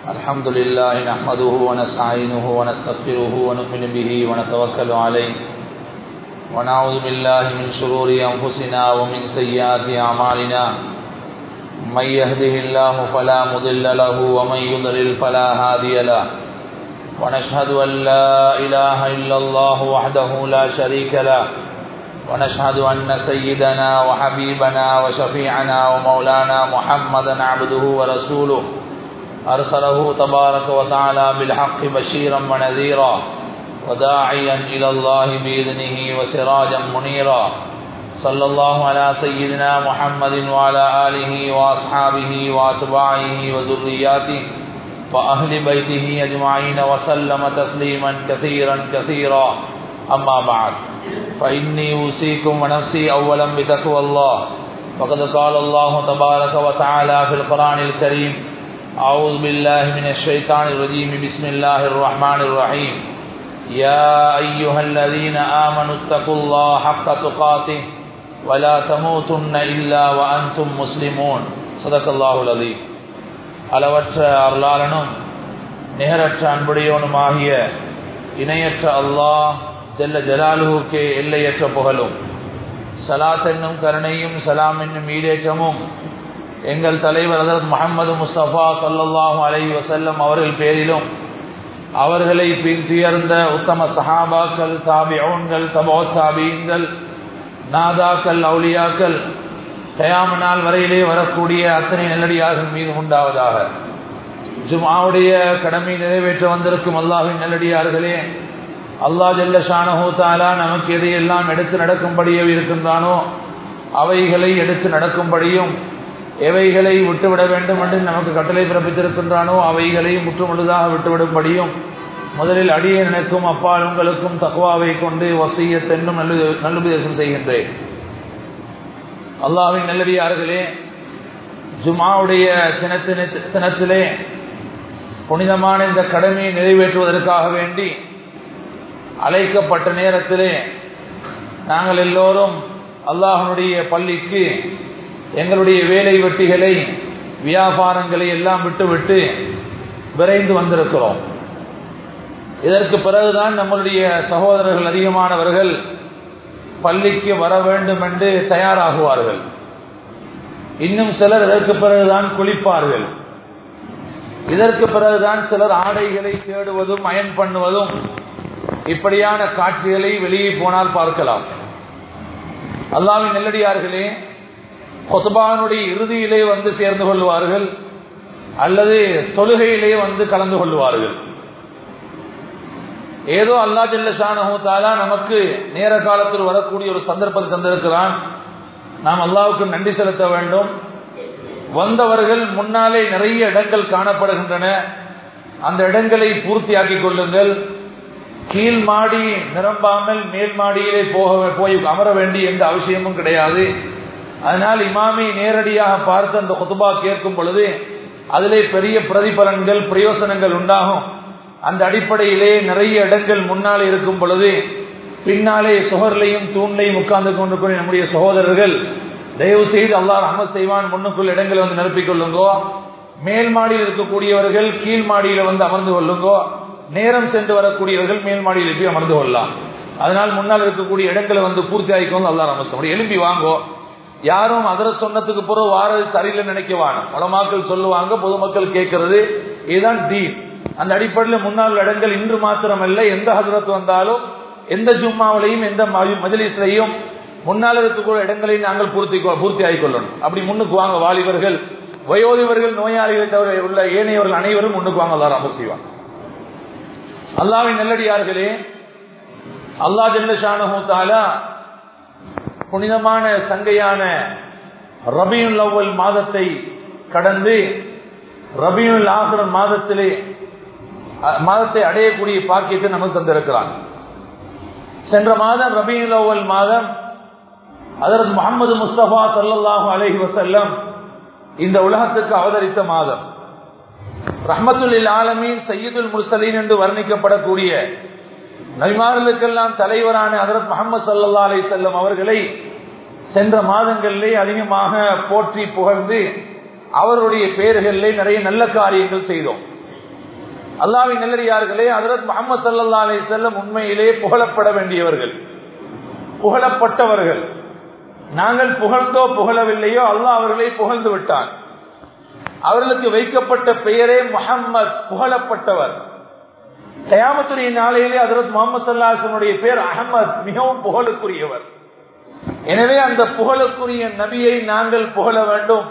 الحمد لله نحمده ونستعينه ونستغفره ونؤمن به ونتوكل عليه ونعوذ بالله من شرور أنفسنا ومن سيئات أعمالنا من يهده الله فلا مضل له ومن يضلل فلا هادي له ونشهد أن لا إله إلا الله وحده لا شريك له ونشهد أن سيدنا وحبيبنا وشفيعنا ومولانا محمدا عبده ورسوله أرسله تبارك وتعالى بالحق بشيرا ونذيرا وداعيا إلى الله بإذنه وسراجا منيرا صلى الله على سيدنا محمد وعلى آله وأصحابه وأتباعه وذرياته وأهل بيته أجمعين وسلم تسليما كثيرا كثيرا أما بعد فإني أوصيكم ونفسي أولا بتقوى الله وقد قال الله تبارك وتعالى في القرآن الكريم أعوذ بالله من الشيطان الرجيم بسم الله الرحمن الرحيم يا أيها الذين آمنوا اتقوا الله حق تقاته ولا تموتن إلا وأنتم مسلمون صدق الله العظيم அளவற்ற அருளாளனும் நிகரற்ற அன்புடையவனுமாகிய இணையற்ற அல்லாஹ் ஜெல்ல ஜலாலுவுக்கே எல்லையற்ற புகழும் சலாத் என்னும் கருணையும் சலாம் என்னும் ஈடேற்றமும் எங்கள் தலைவர் அதரத் முகமது முஸ்தபா சல்லாஹூ அலை வசல்லம் அவர்கள் பேரிலும் அவர்களை பின் துயர்ந்த உத்தம சஹாபாக்கள் தாபியோன்கள் தபோ தாபியங்கள் நாதாக்கள் அவுலியாக்கள் கயாம நாள் வரையிலே வரக்கூடிய அத்தனை நல்லடியார்கள் மீது உண்டாவதாக ஜுமாவுடைய கடமை நிறைவேற்ற வந்திருக்கும் அல்லாஹின் நல்லடியார்களே அல்லா ஜல்ல ஷானஹூ தாலா நமக்கு எதையெல்லாம் எடுத்து நடக்கும்படியோ இருக்கின்றானோ அவைகளை எடுத்து நடக்கும்படியும் எவைகளை விட்டுவிட வேண்டும் என்று நமக்கு கட்டளை பிறப்பித்திருக்கின்றானோ அவைகளை முற்றுமுழுதாக விட்டுவிடும்படியும் முதலில் அடியே நினைக்கும் அப்பால் உங்களுக்கும் தக்குவாவை கொண்டு வசியத்தென்னும் நல்ல நல்லுபதேசம் செய்கின்றேன் அல்லாவின் நல்லடியார்களே ஜுமாவுடைய தினத்தின தினத்திலே புனிதமான இந்த கடமையை நிறைவேற்றுவதற்காக வேண்டி அழைக்கப்பட்ட நேரத்திலே நாங்கள் எல்லோரும் அல்லாஹனுடைய பள்ளிக்கு எங்களுடைய வேலை வெட்டிகளை வியாபாரங்களை எல்லாம் விட்டுவிட்டு விரைந்து வந்திருக்கிறோம் இதற்கு பிறகுதான் நம்மளுடைய சகோதரர்கள் அதிகமானவர்கள் பள்ளிக்கு வர வேண்டும் என்று தயாராகுவார்கள் இன்னும் சிலர் இதற்கு பிறகுதான் குளிப்பார்கள் இதற்கு பிறகுதான் சிலர் ஆடைகளை தேடுவதும் அயன் பண்ணுவதும் இப்படியான காட்சிகளை வெளியே போனால் பார்க்கலாம் அல்லாவின் நெல்லடியார்களே கொத்துபானுடைய இறுதியிலே வந்து சேர்ந்து கொள்வார்கள் அல்லது தொழுகையிலே வந்து கலந்து கொள்வார்கள் ஏதோ அல்லா ஜல்லஷானஹூத்தாலா நமக்கு நேர காலத்தில் வரக்கூடிய ஒரு சந்தர்ப்பத்தை தந்திருக்கிறான் நாம் அல்லாவுக்கு நன்றி செலுத்த வேண்டும் வந்தவர்கள் முன்னாலே நிறைய இடங்கள் காணப்படுகின்றன அந்த இடங்களை பூர்த்தியாக்கி கொள்ளுங்கள் கீழ் மாடி நிரம்பாமல் மேல் மாடியிலே போக போய் அமர வேண்டிய எந்த அவசியமும் கிடையாது அதனால் இமாமை நேரடியாக பார்த்து அந்த குத்துபா கேட்கும் பொழுது அதிலே பெரிய பிரதிபலன்கள் பிரயோசனங்கள் உண்டாகும் அந்த அடிப்படையிலே நிறைய இடங்கள் முன்னாலே இருக்கும் பொழுது பின்னாலே சுகர்லையும் தூண்லையும் உட்கார்ந்து கொண்டு நம்முடைய சகோதரர்கள் தயவு செய்து அல்லாஹ் அஹமத் செய்வான் முன்னுக்குள் இடங்களை வந்து நிரப்பிக் கொள்ளுங்கோ மேல் மாடியில் இருக்கக்கூடியவர்கள் கீழ் மாடியில வந்து அமர்ந்து கொள்ளுங்கோ நேரம் சென்று வரக்கூடியவர்கள் மேல் மாடியில் போய் அமர்ந்து கொள்ளலாம் அதனால் முன்னால் இருக்கக்கூடிய இடங்களை வந்து பூர்த்தி ஆகிக்கோங்க அல்லா ரமஸ்தம் எலும்பி வாங்கோ யாரும் அதர சொன்னதுக்கு பிறகு வாரது சரியில்லை நினைக்கவான உலமாக்கள் சொல்லுவாங்க பொதுமக்கள் கேட்கறது இதுதான் தீன் அந்த அடிப்படையில் முன்னாள் இடங்கள் இன்று மாத்திரமல்ல எந்த ஹசரத் வந்தாலும் எந்த ஜும்மாவிலையும் எந்த மஜலிஸ்லையும் முன்னால் இருக்கக்கூடிய இடங்களை நாங்கள் பூர்த்தி பூர்த்தி ஆகிக்கொள்ளணும் அப்படி முன்னுக்கு வாங்க வாலிபர்கள் வயோதிபர்கள் நோயாளிகளை தவிர உள்ள ஏனையவர்கள் அனைவரும் முன்னுக்கு வாங்க எல்லாரும் அமல் செய்வாங்க அல்லாவின் நெல்லடியார்களே அல்லா ஜல்லஷானஹூத்தாலா புனிதமான சங்கையான ரபியுல் அவ்வல் மாதத்தை கடந்து ரபியுல் ஆசிரன் மாதத்திலே மாதத்தை அடையக்கூடிய பாக்கியத்தை நமக்கு தந்திருக்கிறான் சென்ற மாதம் ரபியுல் அவ்வல் மாதம் அதற்கு முகமது முஸ்தபா சல்லாஹூ அலஹி வசல்லம் இந்த உலகத்துக்கு அவதரித்த மாதம் ரஹமத்துல் ஆலமீன் சையீதுல் முர்சலீன் என்று வர்ணிக்கப்படக்கூடிய நபிமார்களுக்கெல்லாம் தலைவரான ஹதரத் முகமது சல்லா அலி செல்லம் அவர்களை சென்ற மாதங்களிலே அதிகமாக போற்றி புகழ்ந்து அவருடைய பெயர்களிலே நிறைய நல்ல காரியங்கள் செய்தோம் அல்லாவின் நல்லடியார்களே ஹதரத் முகமது சல்லா அலி செல்லம் உண்மையிலே புகழப்பட வேண்டியவர்கள் புகழப்பட்டவர்கள் நாங்கள் புகழ்ந்தோ புகழவில்லையோ அல்லாஹ் அவர்களை புகழ்ந்து விட்டான் அவர்களுக்கு வைக்கப்பட்ட பெயரே முகம்மது புகழப்பட்டவர் கயாமத்துடைய நாளையிலே ஹதரத் முகமது சல்லாசனுடைய பேர் அகமது மிகவும் புகழுக்குரியவர் எனவே அந்த புகழுக்குரிய நபியை நாங்கள் புகழ வேண்டும்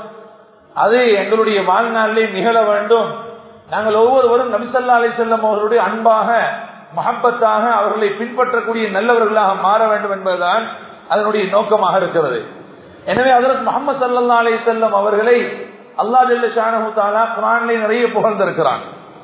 அது எங்களுடைய வாழ்நாளிலே நிகழ வேண்டும் நாங்கள் ஒவ்வொருவரும் நபிசல்லா அலி செல்லம் அவர்களுடைய அன்பாக மகப்பத்தாக அவர்களை பின்பற்றக்கூடிய நல்லவர்களாக மாற வேண்டும் என்பதுதான் அதனுடைய நோக்கமாக இருக்கிறது எனவே அதற்கு முகமது சல்லா அலி செல்லம் அவர்களை அல்லா ஜல்ல ஷானஹு தாலா குரான்லே நிறைய புகழ்ந்திருக்கிறான்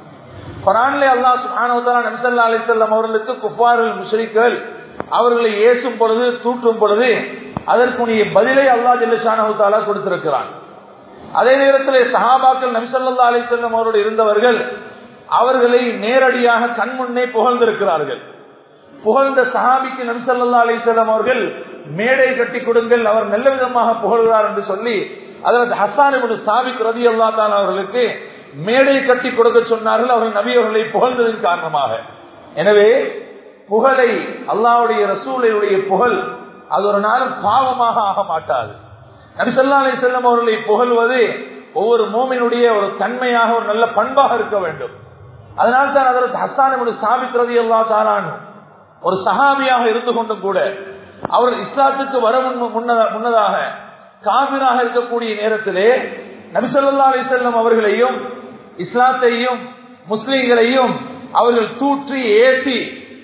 குரான்லே அல்லாஹ் சுஹானஹு தாலா நபிசல்லா அலி செல்லம் அவர்களுக்கு குஃபார்கள் முஷ்ரிக்கள் அவர்களை ஏசும் பொழுது தூற்றும் பொழுது அதற்குரிய பதிலை அல்லா ஜல்ல ஷானஹு தாலா கொடுத்திருக்கிறான் அதே நேரத்தில் சஹாபாக்கள் நபிசல்லா அலி செல்லம் அவரோடு இருந்தவர்கள் அவர்களை நேரடியாக கண்முன்னே புகழ்ந்திருக்கிறார்கள் புகழ்ந்த சஹாபிக்கு நபிசல்லா அலி செல்லம் அவர்கள் மேடை கட்டி கொடுங்கள் அவர் நல்ல விதமாக புகழ்கிறார் என்று சொல்லி அதற்கு ஹசான் சாபிக் ரதி அல்லா தான் அவர்களுக்கு மேடை கட்டி கொடுக்க சொன்னார்கள் அவர்கள் நபி அவர்களை புகழ்ந்ததின் காரணமாக எனவே புகழை அல்லாவுடைய ரசூலையுடைய புகழ் அது ஒரு நாளும் பாவமாக ஆக மாட்டாது நபிசல்லா அலி செல்லம் அவர்களை புகழ்வது ஒவ்வொரு மோமினுடைய ஒரு தன்மையாக ஒரு நல்ல பண்பாக இருக்க வேண்டும் அதனால் தான் அதற்கு ஹசான் சாபிக் ரதி அல்லா தாலான் ஒரு சஹாபியாக இருந்து கொண்டும் கூட அவர் இஸ்லாத்துக்கு வர முன்னதாக காபிராக இருக்கக்கூடிய நேரத்திலே நபிசல்லா அலி செல்லம் அவர்களையும் இஸ்லாத்தையும் முஸ்லீம்களையும் அவர்கள் தூற்றி ஏசி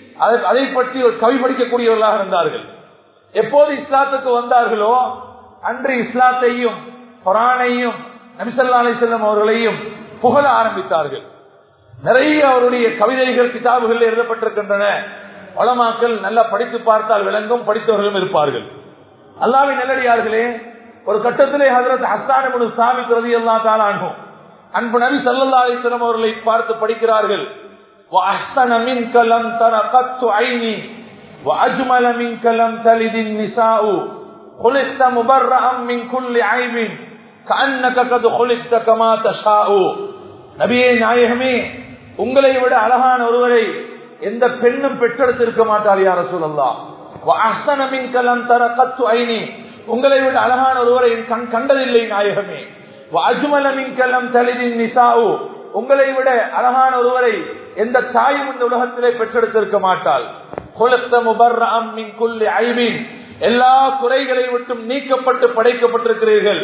அதை பற்றி ஒரு கவி படிக்கக்கூடியவர்களாக இருந்தார்கள் எப்போது இஸ்லாத்துக்கு வந்தார்களோ அன்று இஸ்லாத்தையும் குரானையும் நபிசல்லா அலி செல்லம் அவர்களையும் புகழ ஆரம்பித்தார்கள் நிறைய அவருடைய கவிதைகள் கிதாபுகள் எழுதப்பட்டிருக்கின்றன வளமாக்கள் நல்லா படித்து பார்த்தால் விளங்கும் படித்தவர்களும் இருப்பார்கள் அல்லாவின் நல்லடியார்களே ஒரு கட்டத்திலே ஹசரத் ஹஸ்தான சாமி பிரதி அல்லா தாளானும் அன்பு நபி சல்லா அலிஸ்லாம் அவர்களை பார்த்து படிக்கிறார்கள் وأحسن منك لم تر قط عيني وأجمل منك لم تلد النساء خلقت مبرأ من كل عيب كأنك قد خلقت كما تشاء நபியே நாயகமே உங்களை விட அழகான ஒருவரை எந்த பெண்ணும் பெற்றெடுத்திருக்க மாட்டார் யார சூழல்லா அஹ்சனமின் கலம் தர கத்து ஐனி உங்களை விட அழகான ஒருவரை கண் கண்டதில்லை நாயகமே அஜ்மலமின் கலம் தலிதின் நிசாவு உங்களை விட அழகான ஒருவரை எந்த தாயும் இந்த உலகத்திலே பெற்றெடுத்திருக்க மாட்டாள் எல்லா குறைகளை விட்டும் நீக்கப்பட்டு படைக்கப்பட்டிருக்கிறீர்கள்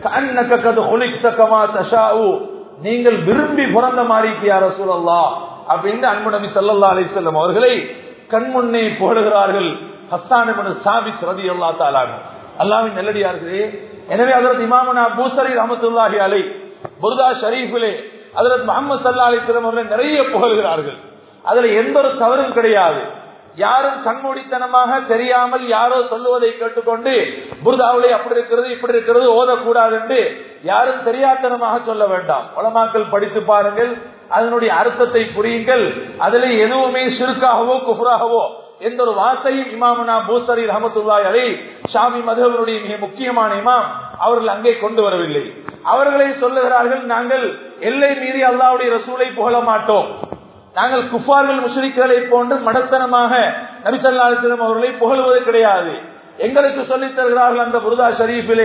நீங்கள் விரும்பி பிறந்த மாதிரி யார சூழல்லா அப்படின்னு அன்பு நபி சல்லா அலிசல்லம் அவர்களை கண்முன்னே போடுகிறார்கள் ஹஸ்தானு சாபித் ரதி அல்லா தாலான் அல்லாவின் நெல்லடியார்களே எனவே அதற்கு இமாமனா பூசரி ரஹமத்துல்லாஹி அலை புர்தா ஷரீஃபிலே அதற்கு முகமது சல்லா அலிஸ்லம் அவர்கள் நிறைய புகழ்கிறார்கள் அதுல எந்த ஒரு தவறும் கிடையாது யாரும் கண்மூடித்தனமாக தெரியாமல் யாரோ சொல்லுவதை கேட்டுக்கொண்டு புர்தாவிலே அப்படி இருக்கிறது இப்படி இருக்கிறது ஓதக்கூடாது என்று யாரும் தெரியாத்தனமாக சொல்ல வேண்டாம் உலமாக்கள் படித்து பாருங்கள் அதனுடைய அர்த்தத்தை புரியுங்கள் அதில் எதுவுமே சிறுக்காகவோ குஃபராகவோ எந்த ஒரு வார்த்தையும் இமாமனா பூசரி ரஹமத்துல்லாய் அலி ஷாமி மதுவனுடைய மிக முக்கியமான இமாம் அவர்கள் அங்கே கொண்டு வரவில்லை அவர்களை சொல்லுகிறார்கள் நாங்கள் எல்லை மீறி அல்லாவுடைய ரசூலை புகழ மாட்டோம் நாங்கள் குஃபார்கள் முஷரிக்களை போன்று மடத்தனமாக நபிசல்லா அலிஸ்லம் அவர்களை புகழ்வது கிடையாது எங்களுக்கு சொல்லித் தருகிறார்கள் அந்த புருதா ஷரீஃபிலே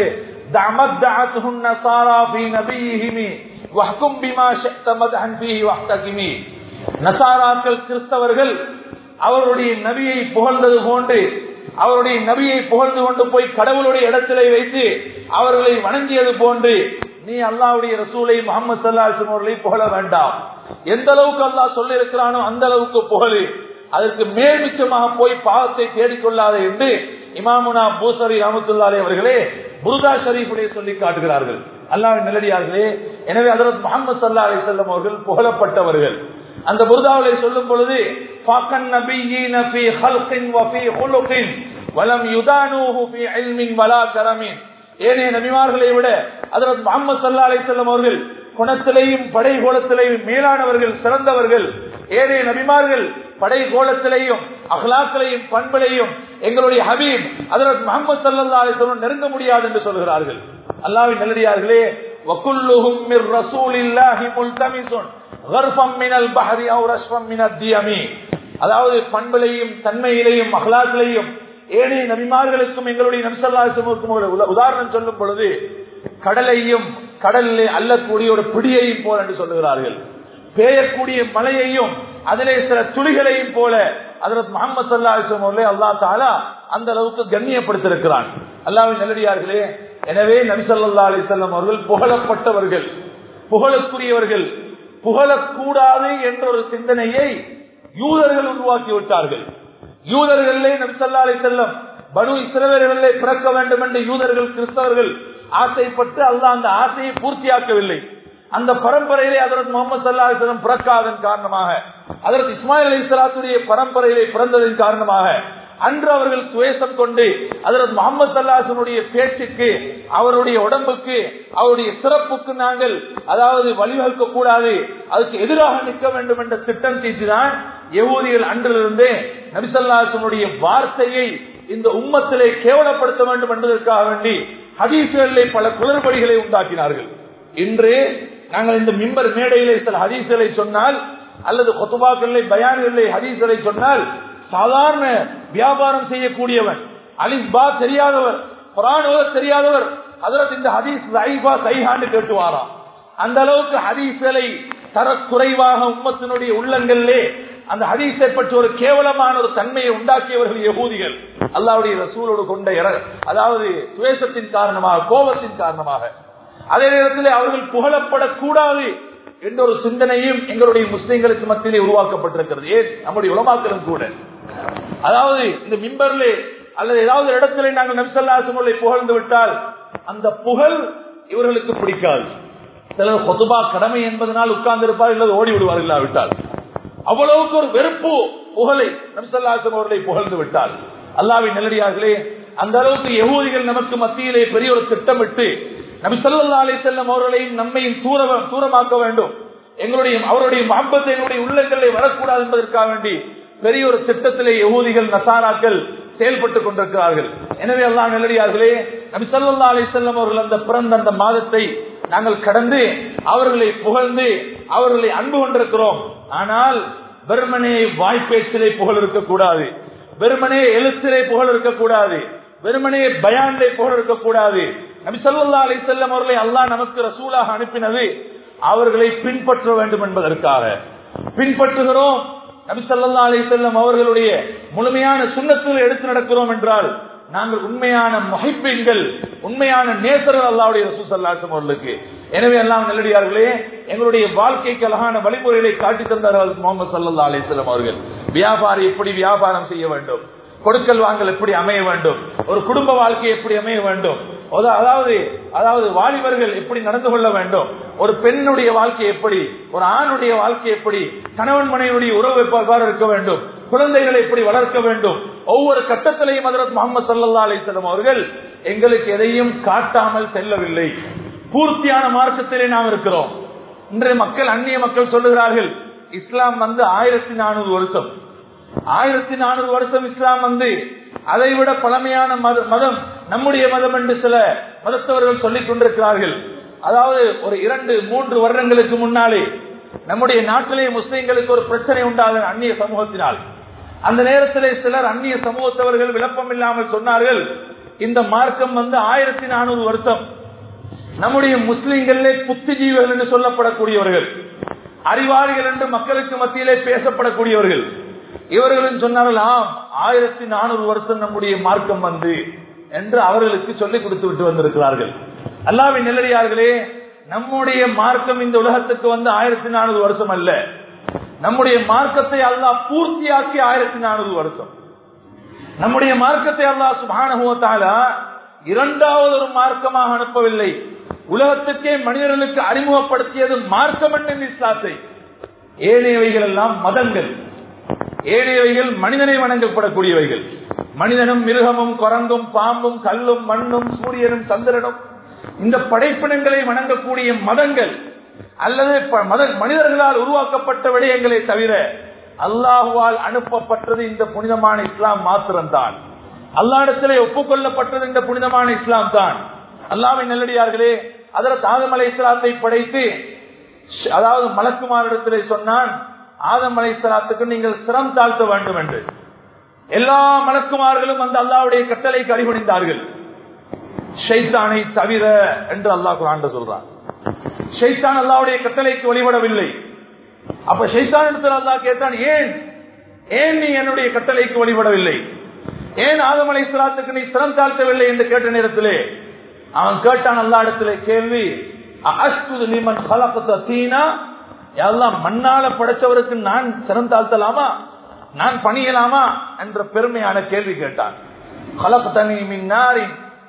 நசாராக்கள் கிறிஸ்தவர்கள் அவருடைய நபியை புகழ்ந்தது போன்று அவருடைய நபியை புகழ்ந்து கொண்டு போய் கடவுளுடைய இடத்திலே வைத்து அவர்களை வணங்கியது போன்று நீ அல்லாவுடைய ரசூலை முகமது சல்லாஹம் அவர்களை புகழ வேண்டாம் எந்த அளவுக்கு அல்லாஹ் சொல்லி இருக்கிறானோ அந்த அளவுக்கு புகழு அதற்கு மேல்மிச்சமாக போய் பாவத்தை தேடிக்கொள்ளாத என்று இமாமுனா பூசரி ரஹமத்துல்லாலே அவர்களே புருதா ஷரீஃபுடைய சொல்லி காட்டுகிறார்கள் அல்லாவின் நிலடியார்களே எனவே அதற்கு முகமது சல்லா அலி செல்லம் அவர்கள் புகழப்பட்டவர்கள் அந்த புருதாவிலே சொல்லும் பொழுது ஃபாக்கன் நபியீன ஃபீ ஹல்கின் வ ஃபீ ஹுலுகின் வலம் யுதானூஹு ஃபீ இல்மின் வலா கரமின் ஏனைய நபிமார்களை விட அதற்கு முகமது சல்லா அலி செல்லம் அவர்கள் குணத்திலேயும் படை கோலத்திலேயும் மேலானவர்கள் சிறந்தவர்கள் ஏனைய நபிமார்கள் படை கோலத்திலேயும் அகலாக்கிலையும் பண்பிலையும் எங்களுடைய ஹபீப் அதற்கு முகமது சல்லா அலிஸ்வரம் நெருங்க முடியாது என்று சொல்கிறார்கள் அல்லாவின் நல்லடியார்களே வக்குல்லுஹும் மிர் ரசூலில்லாஹி முல்தமிசுன் கர்ஃபம் மினல் பஹரி அவு ரஷ்வம் மினத் தியமி அதாவது பண்பிலையும் தன்மையிலையும் அகலாக்கிலையும் ஏனைய நபிமார்களுக்கும் எங்களுடைய நம்சல்லாசமுக்கும் ஒரு உல- உதாரணம் சொல்லும் பொழுது கடலையும் கடலிலே அள்ளக்கூடிய ஒரு பிடியையும் போல என்று சொல்லுகிறார்கள் பேயக்கூடிய மலையையும் அதிலே சில துளிகளையும் போல அதற்கு முகமது சல்லாஹம் அவர்களே அல்லா தாலா அந்த அளவுக்கு கண்ணியப்படுத்திருக்கிறான் அல்லாவின் நல்லடியார்களே எனவே நபிசல்லா அலிசல்லம் அவர்கள் புகழப்பட்டவர்கள் புகழக்குரியவர்கள் புகழக்கூடாது என்ற ஒரு சிந்தனையை யூதர்கள் உருவாக்கி விட்டார்கள் யூதர்களே நபிசல்லா அலி செல்லம் பனு இஸ்ரவேலர்களே பிறக்க வேண்டும் என்று யூதர்கள் கிறிஸ்தவர்கள் ஆசைப்பட்டு அல்லாஹ் அந்த ஆசையை பூர்த்தியாக்கவில்லை அந்த பரம்பரையிலே அதற்கு முகமது சல்லா அலிஸ்லம் பிறக்காதன் காரணமாக அதற்கு இஸ்மாயில் அலி சலாத்துடைய பரம்பரையிலே பிறந்ததன் காரணமாக அன்று அவர்கள் துவேஷம் கொண்டு அதற்கு முகமது சல்லாசனுடைய பேச்சுக்கு அவருடைய உடம்புக்கு அவருடைய சிறப்புக்கு நாங்கள் அதாவது வழிவகுக்க கூடாது அதுக்கு எதிராக நிற்க வேண்டும் என்ற திட்டம் தீட்டிதான் யகூதிகள் அன்றிலிருந்தே நபிசல்லாசனுடைய வார்த்தையை இந்த உம்மத்திலே கேவலப்படுத்த வேண்டும் என்பதற்காக வேண்டி ஹதீசுகளிலே பல குளறுபடிகளை உண்டாக்கினார்கள் இன்று நாங்கள் இந்த மிம்பர் மேடையிலே சில ஹதீசுகளை சொன்னால் அல்லது கொத்துபாக்களிலே பயான்களிலே ஹதீசுகளை சொன்னால் சாதாரண வியாபாரம் செய்யக்கூடியவன் அலிஸ்பா தெரியாதவர் குரான் ஓத தெரியாதவர் அதற்கு இந்த ஹதீஸ் லைபா சைஹான்னு கேட்டுவாராம் அந்த அளவுக்கு ஹதீஸ்களை தரக்குறைவாக உம்மத்தினுடைய உள்ளங்களிலே அந்த ஹதீஸை பற்றி ஒரு கேவலமான ஒரு தன்மையை உண்டாக்கியவர்கள் யகூதிகள் அல்லாவுடைய ரசூலோடு கொண்ட இற- அதாவது துவேஷத்தின் காரணமாக கோபத்தின் காரணமாக அதே நேரத்தில் அவர்கள் புகழப்படக்கூடாது என்ற ஒரு சிந்தனையும் எங்களுடைய முஸ்லிம்களுக்கு மத்தியிலே உருவாக்கப்பட்டிருக்கிறது ஏன் நம்முடைய உலமாக்களும் கூட அதாவது இந்த மிம்பர்லே அல்லது ஏதாவது ஒரு இடத்துல நாங்கள் நம்சல்லாசமுல்லை புகழ்ந்து விட்டால் அந்த புகழ் இவர்களுக்கு பிடிக்காது சிலர் கொத்துபா கடமை என்பதனால் உட்கார்ந்து இருப்பார் இல்லது ஓடி விடுவார் இல்லாவிட்டால் அவ்வளவுக்கு ஒரு வெறுப்பு புகழை நம்சல்லாசம் அவர்களை புகழ்ந்து விட்டால் அல்லாவின் நெல்லடியார்களே அந்த அளவுக்கு யகூதிகள் நமக்கு மத்தியிலே பெரிய ஒரு திட்டமிட்டு நபி சொல்லா அலி செல்லம் அவர்களையும் நம்மையும் தூர தூரமாக்க வேண்டும் எங்களுடைய அவருடைய மஹப்பத்தை எங்களுடைய உள்ளங்களிலே வரக்கூடாது என்பதற்காக வேண்டி பெரிய ஒரு திட்டத்திலே யகூதிகள் நசாராக்கள் செயல்பட்டுக் கொண்டிருக்கிறார்கள் எனவே எல்லாம் நெல்லடியார்களே நபி சொல்லா அலி செல்லம் அவர்கள் அந்த பிறந்த அந்த மாதத்தை நாங்கள் கடந்து அவர்களை புகழ்ந்து அவர்களை அன்பு கொண்டிருக்கிறோம் ஆனால் வெறுமனே வாய்ப்பேச்சிலே புகழ் இருக்கக்கூடாது வெறுமனே எழுத்திலே புகழ் இருக்கக்கூடாது வெறுமனே பயானிலே புகழ் இருக்கக்கூடாது நபி சொல்லா அலி செல்லம் அவர்களை அல்லாஹ் நமக்கு ரசூலாக அனுப்பினது அவர்களை பின்பற்ற வேண்டும் என்பதற்காக பின்பற்றுகிறோம் நபி சொல்லா அலி செல்லம் அவர்களுடைய முழுமையான சுண்ணத்தில் எடுத்து நடக்கிறோம் என்றால் நாங்கள் உண்மையான மகிப்பெண்கள் உண்மையான நேசர்கள் அல்லாவுடைய ரசூசல்லாசம் அவர்களுக்கு எனவே எல்லாம் நல்லடியார்களே எங்களுடைய வாழ்க்கைக்கு அழகான வழிமுறைகளை காட்டி தந்தார்கள் முகமது சல்லா அலிஸ்லாம் அவர்கள் வியாபாரி எப்படி வியாபாரம் செய்ய வேண்டும் கொடுக்கல் வாங்கல் எப்படி அமைய வேண்டும் ஒரு குடும்ப வாழ்க்கை எப்படி அமைய வேண்டும் அத- அதாவது அதாவது வாலிபர்கள் எப்படி நடந்து கொள்ள வேண்டும் ஒரு பெண்ணுடைய வாழ்க்கை எப்படி ஒரு ஆணுடைய வாழ்க்கை எப்படி கணவன் மனைவியுடைய உறவு எவ்வாறு இருக்க வேண்டும் குழந்தைகளை எப்படி வளர்க்க வேண்டும் ஒவ்வொரு கட்டத்திலையும் ஹதரத் முகமது சல்லா அலிஸ்லாம் அவர்கள் எங்களுக்கு எதையும் காட்டாமல் செல்லவில்லை பூர்த்தியான மார்க்கத்திலே நாம் இருக்கிறோம் இன்றைய மக்கள் அந்நிய மக்கள் சொல்லுகிறார்கள் இஸ்லாம் வந்து ஆயிரத்தி நானூறு வருஷம் ஆயிரத்தி நானூறு வருஷம் இஸ்லாம் வந்து அதை விட பழமையான மத- மதம் நம்முடைய மதம் என்று சில மதத்தவர்கள் சொல்லிக் கொண்டிருக்கிறார்கள் அதாவது ஒரு இரண்டு மூன்று வருடங்களுக்கு முன்னாலே நம்முடைய நாட்டிலே முஸ்லிம்களுக்கு ஒரு பிரச்சனை உண்டாக அந்நிய சமூகத்தினால் அந்த நேரத்திலே சிலர் அந்நிய சமூகத்தவர்கள் விளப்பம் இல்லாமல் சொன்னார்கள் இந்த மார்க்கம் வந்து ஆயிரத்தி நானூறு வருஷம் நம்முடைய முஸ்லிம்களிலே புத்திஜீவிகள் என்று சொல்லப்படக்கூடியவர்கள் அறிவாளிகள் என்று மக்களுக்கு மத்தியிலே பேசப்படக்கூடியவர்கள் இவர்களும் சொன்னார்கள் ஆம் ஆயிரத்தி நானூறு வருஷம் நம்முடைய மார்க்கம் வந்து என்று அவர்களுக்கு சொல்லிக் கொடுத்து விட்டு வந்திருக்கிறார்கள் அல்லாவின் நெல்லடியார்களே நம்முடைய மார்க்கம் இந்த உலகத்துக்கு வந்து ஆயிரத்தி நானூறு வருஷம் அல்ல நம்முடைய மார்க்கத்தை அல்லாஹ் பூர்த்தியாக்கி ஆயிரத்தி நானூறு வருஷம் நம்முடைய மார்க்கத்தை அல்லாஹ் சுபானுவத்தால இரண்டாவது ஒரு மார்க்கமாக அனுப்பவில்லை உலகத்துக்கே மனிதர்களுக்கு அறிமுகப்படுத்தியது மார்க்கம் என்னும் இஸ்லாத்தை ஏனையவைகள் எல்லாம் மதங்கள் ஏனையவைகள் மனிதனை வணங்கப்படக்கூடியவைகள் மனிதனும் மிருகமும் குரங்கும் பாம்பும் கல்லும் மண்ணும் சூரியனும் சந்திரனும் இந்த படைப்பினங்களை வணங்கக்கூடிய மதங்கள் அல்லது ப- மத மனிதர்களால் உருவாக்கப்பட்ட விடயங்களை தவிர அல்லாஹுவால் அனுப்பப்பட்டது இந்த புனிதமான இஸ்லாம் மாத்திரம்தான் அல்லாடத்திலே ஒப்புக்கொள்ளப்பட்டது இந்த புனிதமான இஸ்லாம் தான் அல்லாவின் நல்லடியார்களே அதற்கு ஆதம் அலை இஸ்லாத்தை படைத்து அதாவது மலக்குமாரிடத்திலே சொன்னான் ஆதம் அலைசலாத்துக்கு நீங்கள் சிரம் தாழ்த்த வேண்டும் என்று எல்லா மலக்குமார்களும் அந்த அல்லாவுடைய கட்டளைக்கு அடிபணிந்தார்கள் ஷைத்தானை தவிர என்று அல்லாஹ் குரான் சொல்றான் ஷைத்தான் அல்லாவுடைய கட்டளைக்கு வழிபடவில்லை அப்ப ஷைத்தான் இடத்துல அல்லாஹ் கேட்டான் ஏன் ஏன் நீ என்னுடைய கட்டளைக்கு வழிபடவில்லை ஏன் ஆதம் அலை சலாத்துக்கு நீ சிரம் தாழ்த்தவில்லை என்று கேட்ட நேரத்திலே அவன் கேட்டான் அல்லா இடத்துல கேள்வி அஸ்து நிமன் கலப்பத்த தீனா எல்லாம் மண்ணால படைச்சவருக்கு நான் சிரம் தாழ்த்தலாமா நான் பணியலாமா என்ற பெருமையான கேள்வி கேட்டான் கலப்பத்தனி மின் நாரின்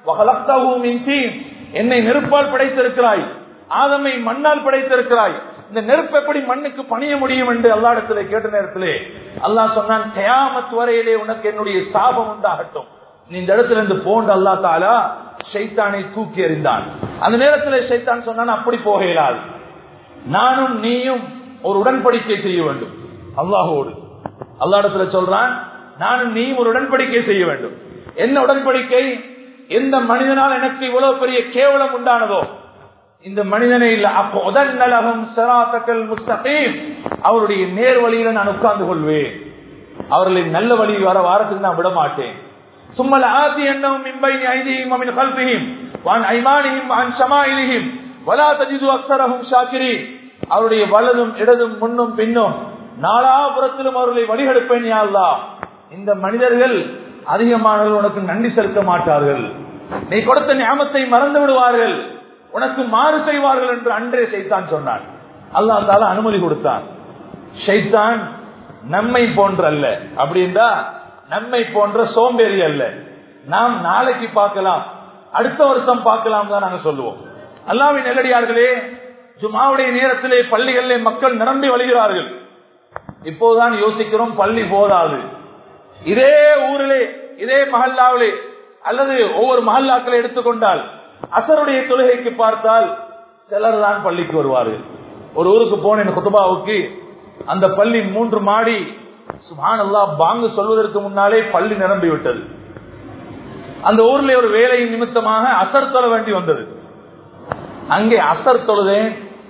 என்னை நெருப்பால் படைத்திருக்கிறாய் ஆதமை மண்ணால் படைத்திருக்கிறாய் இந்த நெருப்பு எப்படி மண்ணுக்கு பணிய முடியும் என்று அல்லா இடத்துல கேட்ட நேரத்திலே அல்லாஹ் சொன்னான் கயாமத் வரையிலே உனக்கு என்னுடைய சாபம் உண்டாகட்டும் நீ இந்த இடத்துல இருந்து போன்ற அல்லா தாலா ஷைத்தானை தூக்கி எறிந்தான் அந்த நேரத்தில் ஷைத்தான் சொன்னான் அப்படி போக இயலாது நானும் நீயும் ஒரு உடன்படிக்கை செய்ய வேண்டும் அல்லாஹோடு அல்லா இடத்துல சொல்றான் நானும் நீயும் ஒரு உடன்படிக்கை செய்ய வேண்டும் என்ன உடன்படிக்கை எந்த மனிதனால் எனக்கு இவ்வளவு பெரிய கேவலம் உண்டானதோ இந்த மனிதனை இல்ல அப்போ உதன் நலகம் சராத்தக்கல் முஸ்தகீம் அவருடைய நேர் வழியில நான் உட்கார்ந்து கொள்வேன் அவர்களின் நல்ல வழி வர வாரத்துக்கு நான் விட மாட்டேன் சும்மல் ஆதி எண்ணம் மின்பை ஐதியும் அமின் கல்பியும் வான் ஐமானியும் வான் ஷமாயிலியும் வலா தஜிது அக்சரகும் ஷாக்கிரி அவருடைய வலதும் இடதும் முன்னும் பின்னும் நாலாபுரத்திலும் அவர்களை வழிகெடுப்பேன் யாழ்லா இந்த மனிதர்கள் அதிகமானவர்கள் உனக்கு நன்றி செலுத்த மாட்டார்கள் நீ கொடுத்த ஞாபகத்தை மறந்து விடுவார்கள் உனக்கு மாறு செய்வார்கள் என்று அன்றே சைத்தான் சொன்னான் அல்லா தால அனுமதி கொடுத்தான் ஷைத்தான் நம்மை போன்ற அல்ல அப்படின்றா நம்மை போன்ற சோம்பேறி அல்ல நாம் நாளைக்கு பார்க்கலாம் அடுத்த வருஷம் பார்க்கலாம் தான் நாங்க சொல்லுவோம் அல்லாவின் நெல்லடியார்களே ஜுமாவுடைய நேரத்திலே பள்ளிகளிலே மக்கள் நிரம்பி வழிகிறார்கள் இப்போதுதான் யோசிக்கிறோம் பள்ளி போதாது இதே ஊரிலே இதே மஹல்லாவிலே அல்லது ஒவ்வொரு மஹல்லாக்களை எடுத்துக்கொண்டால் அசருடைய தொழுகைக்கு பார்த்தால் சிலர் தான் பள்ளிக்கு வருவார்கள் ஒரு ஊருக்கு போனேன் குத்துபாவுக்கு அந்த பள்ளி மூன்று மாடி சுபானல்லா பாங்கு சொல்வதற்கு முன்னாலே பள்ளி நிரம்பி விட்டது அந்த ஊர்ல ஒரு வேலையின் நிமித்தமாக அசர் தொழ வேண்டி வந்தது அங்கே அசர் தொழுதேன்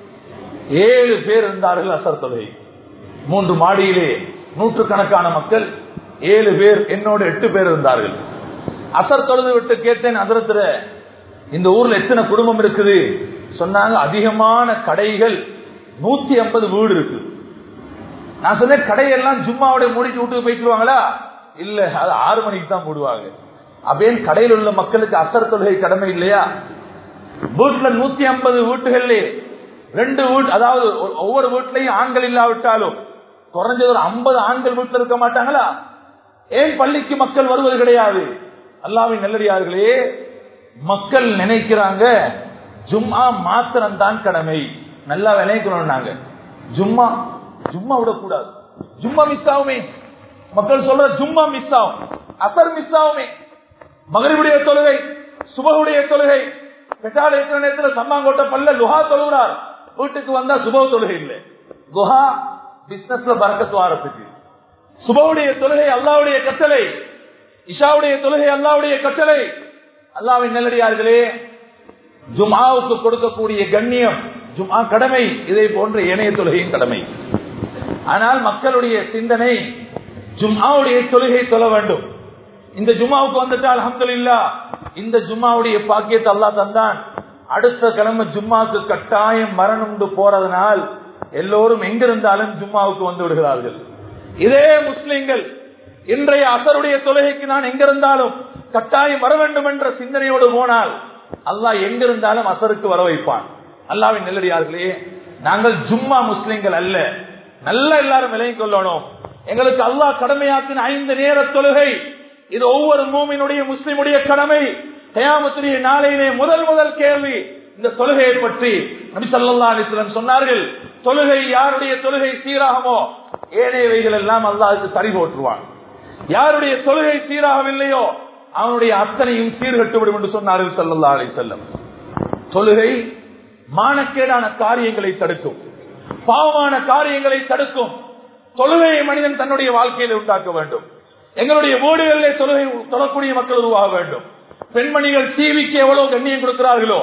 ஏழு பேர் இருந்தார்கள் அசர் தொழுகை மூன்று மாடியிலே நூற்றுக்கணக்கான மக்கள் ஏழு பேர் என்னோட எட்டு பேர் இருந்தார்கள் அசர் தொழுது விட்டு கேட்டேன் அதரத்துல இந்த ஊர்ல எத்தனை குடும்பம் இருக்குது சொன்னாங்க அதிகமான கடைகள் நூத்தி ஐம்பது வீடு இருக்கு நான் சொன்னேன் கடையெல்லாம் ஜும்மாவோட மூடிட்டு விட்டு போயிட்டுருவாங்களா இல்ல அது ஆறு மணிக்கு தான் மூடுவாங்க அப்படின்னு கடையில் உள்ள மக்களுக்கு அசர் தொழுகை கடமை இல்லையா வீட்டுல நூத்தி ஐம்பது வீட்டுகள்ல ரெண்டு வீட்டு அதாவது ஒவ்வொரு வீட்லயும் ஆண்கள் இல்லாவிட்டாலும் குறைஞ்சது ஒரு ஐம்பது ஆண்கள் வீட்டுல இருக்க மாட்டாங்களா ஏன் பள்ளிக்கு மக்கள் வருவது கிடையாது அல்லாவின் நல்லடியார்களே மக்கள் நினைக்கிறாங்க ஜும்மா மாத்திரம் தான் கடமை நல்லா நினைக்கணும் நாங்க ஜும்மா ஜும்மா விடக்கூடாது ஜும்மா மிஸ் ஆகுமே மக்கள் சொல்ற ஜும்மா மிஸ் ஆகும் அசர் மிஸ் ஆகுமே மகரிவுடைய தொழுகை சுபகுடைய தொழுகை பெட்டால் இருக்கிற நேரத்தில் சம்மாங்கோட்டை பல்ல லுஹா தொழுகிறார் வீட்டுக்கு வந்தா சுபவ தொழுகை இல்லை குஹா பிசினஸ்ல பறக்கத்து வாரத்துக்கு சுபவுடைய தொழுகை அல்லாவுடைய கட்டளை இஷாவுடைய தொழுகை அல்லாவுடைய கட்டளை அல்லாவின் நல்லடியார்களே ஜுமாவுக்கு கொடுக்கக்கூடிய கண்ணியம் ஜுமா கடமை இதை போன்ற இணைய தொழுகையின் கடமை ஆனால் மக்களுடைய சிந்தனை ஜும்மாவுடைய தொழுகை தொழ வேண்டும் இந்த ஜும்மாவுக்கு வந்துட்டால் அஹமதுல்லா இந்த ஜும்மாவுடைய பாக்கியத்தை அல்லா தந்தான் அடுத்த கிழமை ஜும்மாவுக்கு கட்டாயம் மரணம் போறதனால் எல்லோரும் எங்கிருந்தாலும் ஜும்மாவுக்கு வந்து விடுகிறார்கள் இதே முஸ்லிம்கள் இன்றைய அசருடைய தொழுகைக்கு நான் எங்கிருந்தாலும் கட்டாயம் வர வேண்டும் என்ற சிந்தனையோடு போனால் அல்லாஹ் எங்கிருந்தாலும் அசருக்கு வர வைப்பான் அல்லாவின் நெல்லடியார்களே நாங்கள் ஜும்மா முஸ்லிம்கள் அல்ல நல்ல எல்லாரும் விலையும் கொள்ளணும் எங்களுக்கு அல்லாஹ் கடமையாக்கின ஐந்து நேர தொழுகை இது ஒவ்வொரு மூமினுடைய முஸ்லிமுடைய கடமை கயாமத்துடைய நாளையிலே முதல் முதல் கேள்வி இந்த தொழுகையை பற்றி நபி சல்லா அலிஸ்லம் சொன்னார்கள் தொழுகை யாருடைய தொழுகை சீராகுமோ ஏனையவைகள் எல்லாம் அல்லாஹுக்கு சரி போற்றுவான் யாருடைய தொழுகை சீராகவில்லையோ அவனுடைய அத்தனையும் சீர்கட்டுவிடும் என்று சொன்னார்கள் சல்லல்லா அலி செல்லம் தொழுகை மானக்கேடான காரியங்களை தடுக்கும் பாவமான காரியங்களை தடுக்கும் தொழுகையை மனிதன் தன்னுடைய வாழ்க்கையில் உண்டாக்க வேண்டும் எங்களுடைய வீடுகளிலே தொழுகை தொழக்கூடிய மக்கள் உருவாக வேண்டும் பெண்மணிகள் டிவிக்கு எவ்வளவு கண்ணியம் கொடுக்கிறார்களோ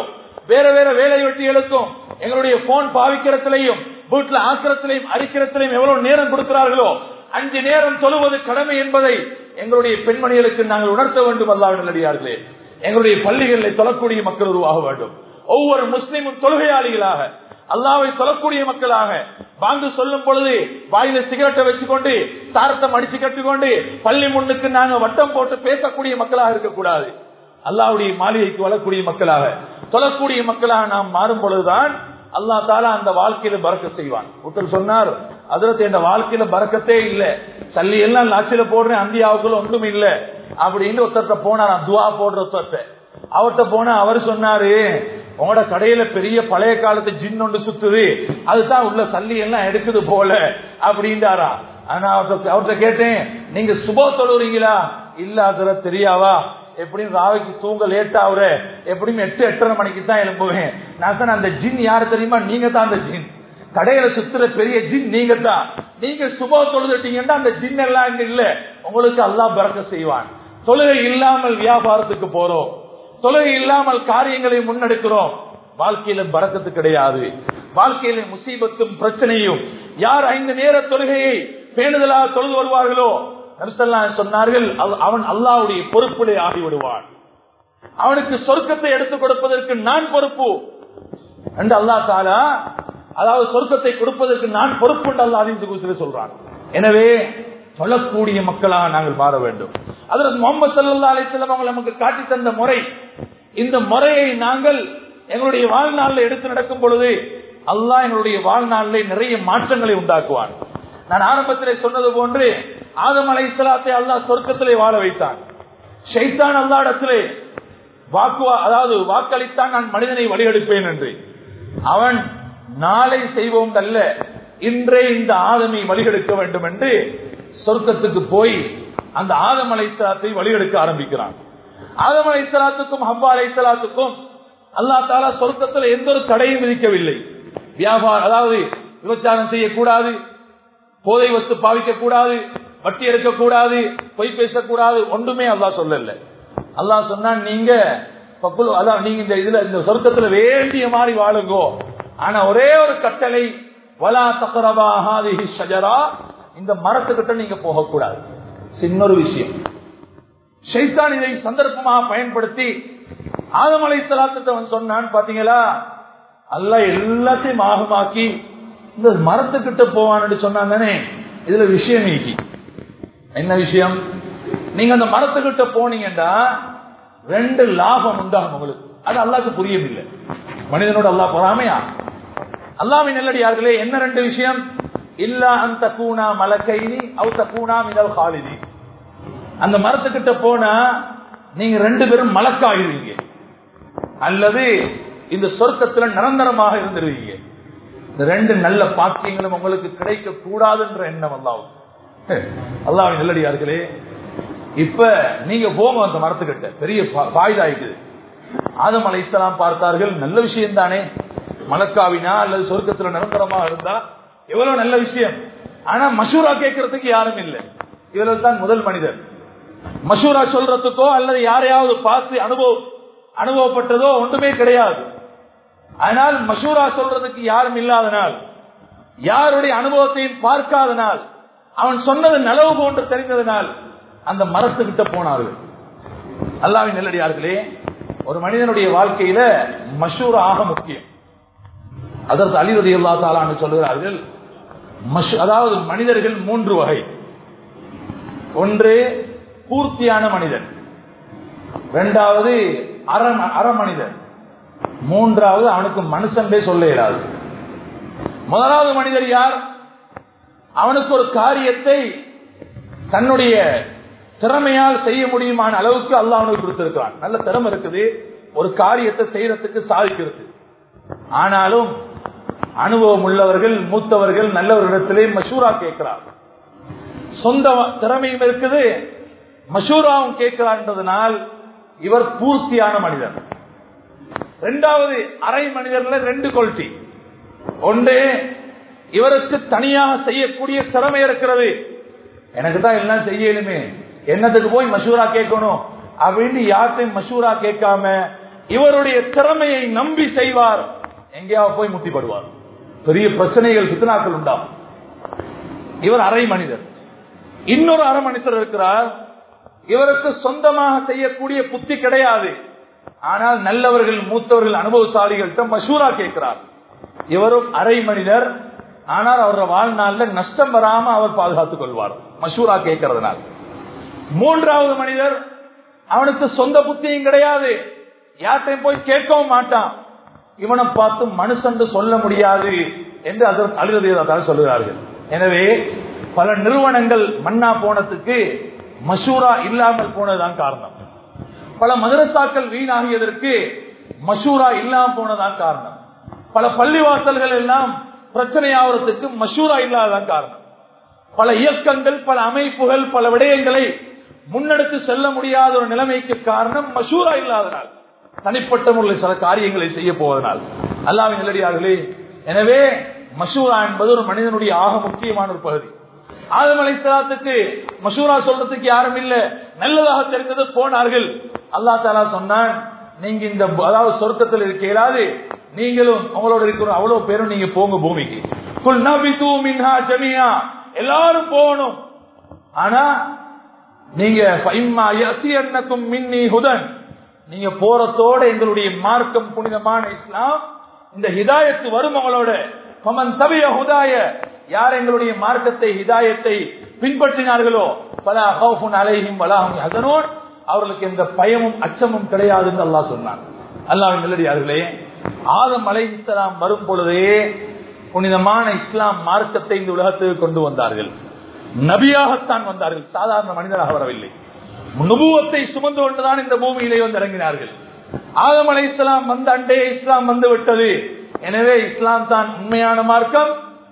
வேற வேற வேலை வெட்டிகளுக்கும் எங்களுடைய போன் பாவிக்கிறதுலையும் வீட்டுல ஆக்கிரத்திலையும் அரிக்கிறத்திலையும் எவ்வளவு நேரம் கொடுக்கிறார்களோ அஞ்சு நேரம் தொழுவது கடமை என்பதை எங்களுடைய பெண்மணிகளுக்கு நாங்கள் உணர்த்த வேண்டும் அல்லாவின் நல்லடியார்களே எங்களுடைய பள்ளிகளில் தொழக்கூடிய மக்கள் உருவாக வேண்டும் ஒவ்வொரு முஸ்லீமும் தொழுகையாளிகளாக அல்லாவை சொல்லக்கூடிய மக்களாக வாங்கு சொல்லும் பொழுது வாயில சிகரெட்டை வச்சுக்கொண்டு சாரத்தம் அடிச்சு கட்டிக்கொண்டு பள்ளி முன்னுக்கு நாங்க வட்டம் போட்டு பேசக்கூடிய மக்களாக இருக்கக்கூடாது அல்லாவுடைய மாளிகைக்கு வரக்கூடிய மக்களாக தொழக்கூடிய மக்களாக நாம் மாறும் பொழுதுதான் அல்லா தாலா அந்த வாழ்க்கையில பறக்க செய்வான் ஒருத்தர் சொன்னார் அதிரத்து இந்த வாழ்க்கையில பறக்கத்தே இல்ல சல்லி எல்லாம் லாட்சியில போடுறேன் அந்தியாவுக்குள்ள ஒன்றும் இல்ல அப்படின்னு ஒருத்தர்த்த போனார் துவா போடுற ஒருத்தர்த்த அவர்கிட்ட போனா அவர் சொன்னாரு உங்களோட கடையில பெரிய பழைய காலத்து ஜின் ஒன்று சுத்துது அதுதான் உள்ள சல்லி எல்லாம் எடுக்குது போல அப்படின்றாரா ஆனா அவர்கிட்ட அவர்கிட்ட கேட்டேன் நீங்க சுப தொழுறீங்களா இல்ல அதுல தெரியாவா எப்படியும் ராவைக்கு தூங்க லேட் ஆகுற எப்படியும் எட்டு எட்டரை மணிக்கு தான் எழும்புவேன் நான் சொன்ன அந்த ஜின் யாரு தெரியுமா நீங்க தான் அந்த ஜின் கடையில சுத்துற பெரிய ஜின் நீங்க தான் நீங்க சுப தொழுதுட்டீங்கன்னா அந்த ஜின் எல்லாம் இங்க இல்ல உங்களுக்கு அல்லா பறக்க செய்வான் தொழுகை இல்லாமல் வியாபாரத்துக்கு போறோம் தொழுகை இல்லாமல் காரியங்களை முன்னெடுக்கிறோம் வாழ்க்கையில பறக்கத்து கிடையாது வாழ்க்கையில முசீபத்தும் பிரச்சனையும் யார் ஐந்து நேர தொழுகையை பேணுதலாக தொழுது வருவார்களோ நரிசல்லாம் சொன்னார்கள் அவன் அல்லாவுடைய பொறுப்பிலே ஆகிவிடுவான் அவனுக்கு சொர்க்கத்தை எடுத்துக் கொடுப்பதற்கு நான் பொறுப்பு என்று அல்லா தாலா அதாவது சொர்க்கத்தை கொடுப்பதற்கு நான் பொறுப்பு என்று அல்லா அதிர்ந்து சொல்றான் எனவே சொல்லக்கூடிய மக்களாக நாங்கள் மாற வேண்டும் அதற்கு முகமது சல்லா அலிஸ்லாம் அவங்க நமக்கு காட்டி தந்த முறை இந்த முறையை நாங்கள் எங்களுடைய வாழ்நாளில் எடுத்து நடக்கும் பொழுது அல்லாஹ் எங்களுடைய வாழ்நாளில் நிறைய மாற்றங்களை உண்டாக்குவான் நான் ஆரம்பத்திலே சொன்னது போன்று ஆதம் அலை இஸ்லாத்தை அல்லாஹ் சொர்க்கத்திலே வாழ வைத்தான் ஷைத்தான் அல்லா இடத்திலே வாக்கு அதாவது வாக்களித்தான் நான் மனிதனை வழியெடுப்பேன் என்று அவன் நாளை செய்வோம் அல்ல இன்றே இந்த ஆதமை வழிகெடுக்க வேண்டும் என்று சொர்க்கத்துக்கு போய் அந்த ஆதம் அலைசலாத்தை வழியெடுக்க ஆரம்பிக்கிறான் ஆதம் அலைசலாத்துக்கும் ஹப்பா அலைசலாத்துக்கும் அல்லா தாலா சொர்க்கத்தில் எந்த ஒரு தடையும் விதிக்கவில்லை வியாபாரம் அதாவது விபச்சாரம் செய்யக்கூடாது போதை வத்து பாவிக்க கூடாது வட்டி எடுக்கக்கூடாது பொய் பேசக்கூடாது ஒன்றுமே அல்லா சொல்லல அல்லா சொன்னா நீங்க அதான் நீங்க இந்த இதுல இந்த சொர்க்கத்துல வேண்டிய மாதிரி வாழுங்கோ ஆனா ஒரே ஒரு கட்டளை வலா தக்கரபாஹாதி ஷஜரா இந்த மரத்துக்கிட்ட நீங்க போகக்கூடாது சின்னொரு விஷயம் ஷைத்தான் இதை சந்தர்ப்பமாக பயன்படுத்தி ஆதமலை சலாத்தவன் சொன்னான் பாத்தீங்களா அல்ல எல்லாத்தையும் ஆகமாக்கி இந்த மரத்துக்கிட்ட போவான்னு சொன்னாங்கன்னே இதுல விஷயம் நீக்கி என்ன விஷயம் நீங்க அந்த மரத்துக்கிட்ட போனீங்கன்னா ரெண்டு லாபம் உண்டாகும் உங்களுக்கு அது அல்லாக்கு புரியவில்லை மனிதனோட அல்லா பொறாமையா அல்லாவின் நல்லடியார்களே என்ன ரெண்டு விஷயம் இல்லா அந்த கூணா மலக்கைனி அவுத்த கூணா மிதல் காலினி அந்த மரத்துக்கிட்ட போனா நீங்க ரெண்டு பேரும் மலக்காயிருவீங்க அல்லது இந்த சொர்க்கத்துல நிரந்தரமாக இருந்துருவீங்க இந்த ரெண்டு நல்ல பாக்கியங்களும் உங்களுக்கு கிடைக்க கூடாதுன்ற எண்ணம் அல்லாவும் அல்லாவின் நல்லடியார்களே இப்ப நீங்க போங்க அந்த மரத்துக்கிட்ட பெரிய பாய்தாயிக்குது ஆதம் அலை இஸ்லாம் பார்த்தார்கள் நல்ல விஷயம் தானே மலக்காவினா அல்லது சொர்க்கத்துல நிரந்தரமா இருந்தா எவ்வளவு நல்ல விஷயம் ஆனா மஷூரா கேட்கறதுக்கு யாரும் இல்லை இவர்கள் தான் முதல் மனிதர் மஷூரா சொல்றதுக்கோ அல்லது யாரையாவது பார்த்து அனுபவம் அனுபவப்பட்டதோ ஒன்றுமே கிடையாது ஆனால் மஷூரா சொல்றதுக்கு யாரும் இல்லாதனால் யாருடைய அனுபவத்தையும் பார்க்காதனால் அவன் சொன்னது நலவு போன்று தெரிந்ததனால் அந்த மரத்துக்கிட்ட போனார்கள் அல்லாவின் நெல்லடியார்களே ஒரு மனிதனுடைய வாழ்க்கையில மஷூர் ஆக முக்கியம் அதற்கு அலிரதி அல்லா தாலான்னு சொல்லுகிறார்கள் அதாவது மனிதர்கள் மூன்று வகை ஒன்று பூர்த்தியான மனிதன் இரண்டாவது அற மனிதன் மூன்றாவது அவனுக்கு மனுஷன்பே சொல்ல இயலாது முதலாவது மனிதர் யார் அவனுக்கு ஒரு காரியத்தை தன்னுடைய திறமையால் செய்ய முடியுமான அளவுக்கு அல்ல அவனுக்கு கொடுத்திருக்கிறான் நல்ல திறமை இருக்குது ஒரு காரியத்தை செய்யறதுக்கு சாதிக்கிறது ஆனாலும் அனுபவம் உள்ளவர்கள் மூத்தவர்கள் நல்லவர்களிடத்திலே மஷூரா கேட்கிறார் சொந்த திறமையும் இருக்குது மஷூராவும் கேட்கிறான்றதுனால் இவர் பூர்த்தியான மனிதர் இரண்டாவது அரை மனிதர்ல ரெண்டு குவாலிட்டி ஒன்று இவருக்கு தனியாக செய்யக்கூடிய திறமை இருக்கிறது எனக்கு தான் எல்லாம் செய்யலுமே என்னத்துக்கு போய் மஷூரா கேட்கணும் அப்படின்னு யார்கிட்டையும் மஷூரா கேட்காம இவருடைய திறமையை நம்பி செய்வார் எங்கேயாவது போய் முட்டிப்படுவார் பெரிய பிரச்சனைகள் பித்தனாக்கள் உண்டாகும் இவர் அரை மனிதர் இன்னொரு அரை மனிதர் இருக்கிறார் இவருக்கு சொந்தமாக செய்யக்கூடிய புத்தி கிடையாது ஆனால் நல்லவர்கள் மூத்தவர்கள் அனுபவசாலிகள்கிட்ட மஷூரா கேட்கிறார் இவரும் அரை மனிதர் ஆனால் அவரோட வாழ்நாள்ல நஷ்டம் வராம அவர் பாதுகாத்துக் கொள்வார் மஷூரா கேட்கறதுனால் மூன்றாவது மனிதர் அவனுக்கு சொந்த புத்தியும் கிடையாது யார்ட்டையும் போய் கேட்கவும் மாட்டான் இவனை பார்த்து மனுஷன் சொல்ல முடியாது என்று அதற்கு அழுகதையாக சொல்லுகிறார்கள் எனவே பல நிறுவனங்கள் மண்ணா போனதுக்கு மஷூரா இல்லாமல் போனதுதான் காரணம் பல மதரசாக்கள் வீணாகியதற்கு மஷூரா இல்லாமல் போனதான் காரணம் பல பள்ளிவாசல்கள் எல்லாம் பிரச்சனை ஆகிறதுக்கு மஷூரா இல்லாததான் காரணம் பல இயக்கங்கள் பல அமைப்புகள் பல விடயங்களை முன்னெடுத்து செல்ல முடியாத ஒரு நிலைமைக்கு காரணம் மஷூரா இல்லாதனால் தனிப்பட்ட முறையில் சில காரியங்களை செய்ய போவதனால் அல்லாவின் நிலடியார்களே எனவே மஷூரா என்பது ஒரு மனிதனுடைய ஆக முக்கியமான ஒரு பகுதி ஆதம் அலைசலாத்துக்கு மஷூரா சொல்றதுக்கு யாரும் இல்ல நல்லதாக தெரிந்தது போனார்கள் அல்லா தாலா சொன்னான் நீங்க இந்த அதாவது சொர்க்கத்தில் இருக்க இயலாது நீங்களும் உங்களோட இருக்கிற அவ்வளவு பேரும் நீங்க போங்க பூமிக்கு குல் நபிது மின்ஹா ஜமியா எல்லாரும் போகணும் ஆனா நீங்க ஃபைம்மா யசியன்னக்கும் மின்னி ஹுதன் நீங்க போறதோட எங்களுடைய மார்க்கம் புனிதமான இஸ்லாம் இந்த ஹிதாயத்து வரும் அவங்களோட பமன் தவிய ஹுதாய யார் எங்களுடைய மார்க்கத்தை ஹிதாயத்தை பின்பற்றினார்களோ பல அகௌஃபுன் அலைஹிம் வலாஹும் ஹசனோன் அவர்களுக்கு எந்த பயமும் அச்சமும் கிடையாது என்று அல்லாஹ் சொன்னான் அல்லாவின் நல்லடியார்களே ஆதம் அலை இஸ்லாம் வரும் பொழுதே புனிதமான இஸ்லாம் மார்க்கத்தை இந்த உலகத்துக்கு கொண்டு வந்தார்கள் நபியாகத்தான் வந்தார்கள் சாதாரண மனிதனாக வரவில்லை நுபுவத்தை சுமந்து கொண்டுதான் இந்த பூமியிலே வந்து இறங்கினார்கள் ஆதம் அலை இஸ்லாம் வந்த அண்டே இஸ்லாம் வந்து விட்டது எனவே இஸ்லாம் தான் உண்மையான மார்க்கம்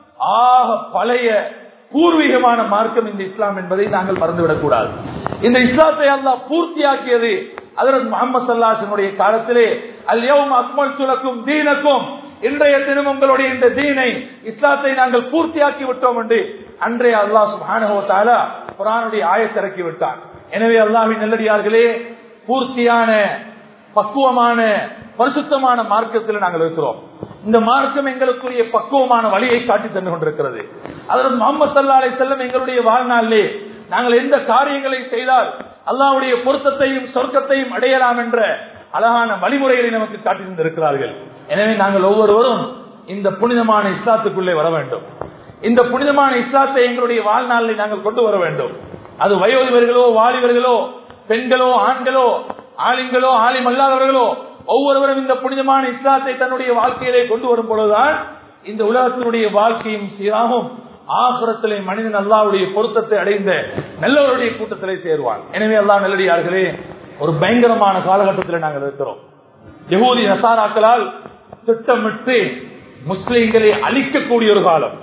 ஆக பழைய பூர்வீகமான மார்க்கம் இந்த இஸ்லாம் என்பதை நாங்கள் மறந்துவிடக் கூடாது இந்த இஸ்லாத்தை அல்லா பூர்த்தியாக்கியது அதற்கு முகமது சல்லாசனுடைய காலத்திலே அல்யவும் அக்மல் சுலக்கும் தீனக்கும் இன்றைய தினம் உங்களுடைய இந்த தீனை இஸ்லாத்தை நாங்கள் பூர்த்தியாக்கி விட்டோம் என்று அன்றைய அல்லாஹ் சுபானுவத்தால குரானுடைய ஆயத்திறக்கி விட்டான் எனவே அல்லாஹின் நல்லடியார்களே பூர்த்தியான பக்குவமான பரிசுத்தமான மார்க்கத்தில் நாங்கள் இருக்கிறோம் இந்த மார்க்கம் எங்களுக்குரிய பக்குவமான வழியை காட்டி தந்து கொண்டிருக்கிறது அதற்கு முகமது சல்லா அலை செல்லம் எங்களுடைய வாழ்நாளிலே நாங்கள் எந்த காரியங்களை செய்தால் அல்லாவுடைய பொருத்தத்தையும் சொர்க்கத்தையும் அடையலாம் என்ற அழகான வழிமுறைகளை நமக்கு காட்டி தந்திருக்கிறார்கள் எனவே நாங்கள் ஒவ்வொருவரும் இந்த புனிதமான இஸ்லாத்துக்குள்ளே வர வேண்டும் இந்த புனிதமான இஸ்லாத்தை எங்களுடைய வாழ்நாளில் நாங்கள் கொண்டு வர வேண்டும் அது வயோதிபர்களோ வாலிபர்களோ பெண்களோ ஆண்களோ ஆலிம்களோ ஆலிம் அல்லாதவர்களோ ஒவ்வொருவரும் இந்த புனிதமான இஸ்லாத்தை தன்னுடைய வாழ்க்கையிலே கொண்டு வரும் பொழுதுதான் இந்த உலகத்தினுடைய வாழ்க்கையும் சீராகும் ஆசுரத்திலே மனிதன் அல்லாவுடைய பொருத்தத்தை அடைந்த நல்லவருடைய கூட்டத்திலே சேருவான் எனவே அல்லா நல்லடியார்களே ஒரு பயங்கரமான காலகட்டத்தில் நாங்கள் இருக்கிறோம் யகூதி நசாராக்களால் திட்டமிட்டு முஸ்லிம்களை அழிக்கக்கூடிய ஒரு காலம்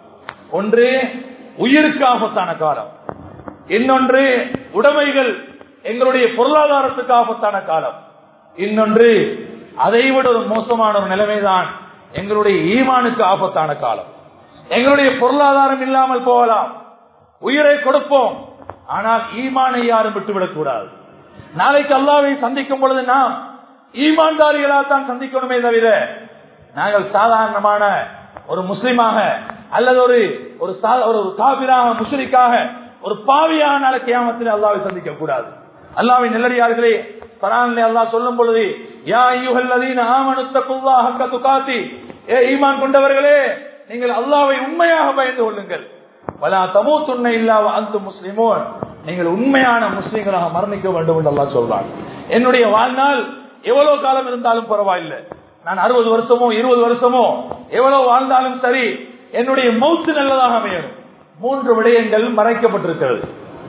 ஒன்று உயிருக்கு ஆபத்தான காலம் இன்னொன்று உடைமைகள் எங்களுடைய பொருளாதாரத்துக்கு ஆபத்தான காலம் இன்னொன்று அதைவிட ஒரு மோசமான ஒரு நிலைமைதான் எங்களுடைய ஈமானுக்கு ஆபத்தான காலம் எங்களுடைய பொருளாதாரம் இல்லாமல் போகலாம் உயிரை கொடுப்போம் ஆனால் ஈமானை யாரும் விட்டுவிடக் கூடாது நாளைக்கு அல்லாவை சந்திக்கும் பொழுது நாம் ஈமான்தாரிகளால் தான் சந்திக்கணுமே தவிர நாங்கள் சாதாரணமான ஒரு முஸ்லிமாக அல்லது ஒரு ஒரு ஒரு காபிராக முஸ்லிக்காக ஒரு பாவியான நாளைக்கு ஏமத்தில் அல்லாவை சந்திக்க கூடாது அல்லாவின் நிலடியார்களே பரானிலே அல்லாஹ் சொல்லும் பொழுது யா ஐயுகல்லதீன ஆமனுத்தகுல்லாஹ ஹக்க துகாத்தி ஏ ஈமான் கொண்டவர்களே நீங்கள் அல்லாவை உண்மையாக பயந்து கொள்ளுங்கள் வலா தமூத்துன்ன இல்லா அந்து முஸ்லிமோன் நீங்கள் உண்மையான முஸ்லிம்களாக மரணிக்க வேண்டும் என்று அல்லாஹ் சொல்றாங்க என்னுடைய வாழ்நாள் எவ்வளவு காலம் இருந்தாலும் பரவாயில்லை நான் அறுபது வருஷமோ இருபது வருஷமோ எவ்வளவு வாழ்ந்தாலும் சரி என்னுடைய மௌத்து நல்லதாக அமையணும் மூன்று விடயங்கள் மறைக்கப்பட்டிருக்கிறது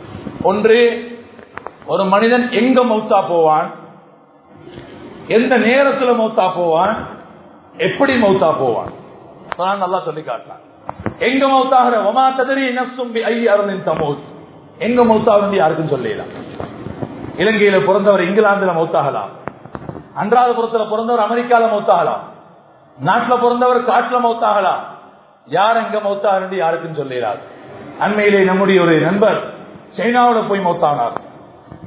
ஒன்று ஒரு மனிதன் எங்க மௌத்தா போவான் எந்த நேரத்துல மௌத்தா போவான் எப்படி மௌத்தா போவான் நல்லா சொல்லி காட்டான் எங்க மௌத்தாகிற ஒமா ததறி நப்சும் ஐ அருளின் தமோத் எங்க மௌத்தாவது யாருக்கும் சொல்லலாம் இலங்கையில பிறந்தவர் இங்கிலாந்துல மௌத்தாகலாம் அன்றாதபுரத்துல பிறந்தவர் அமெரிக்கால மௌத்தாகலாம் நாட்டுல பிறந்தவர் காட்டுல மௌத்தாகலாம் யார் எங்க மௌத்தாக யாருக்கும் சொல்லலாது அண்மையிலே நம்முடைய ஒரு நண்பர் சைனாவோட போய் மௌத்தானார்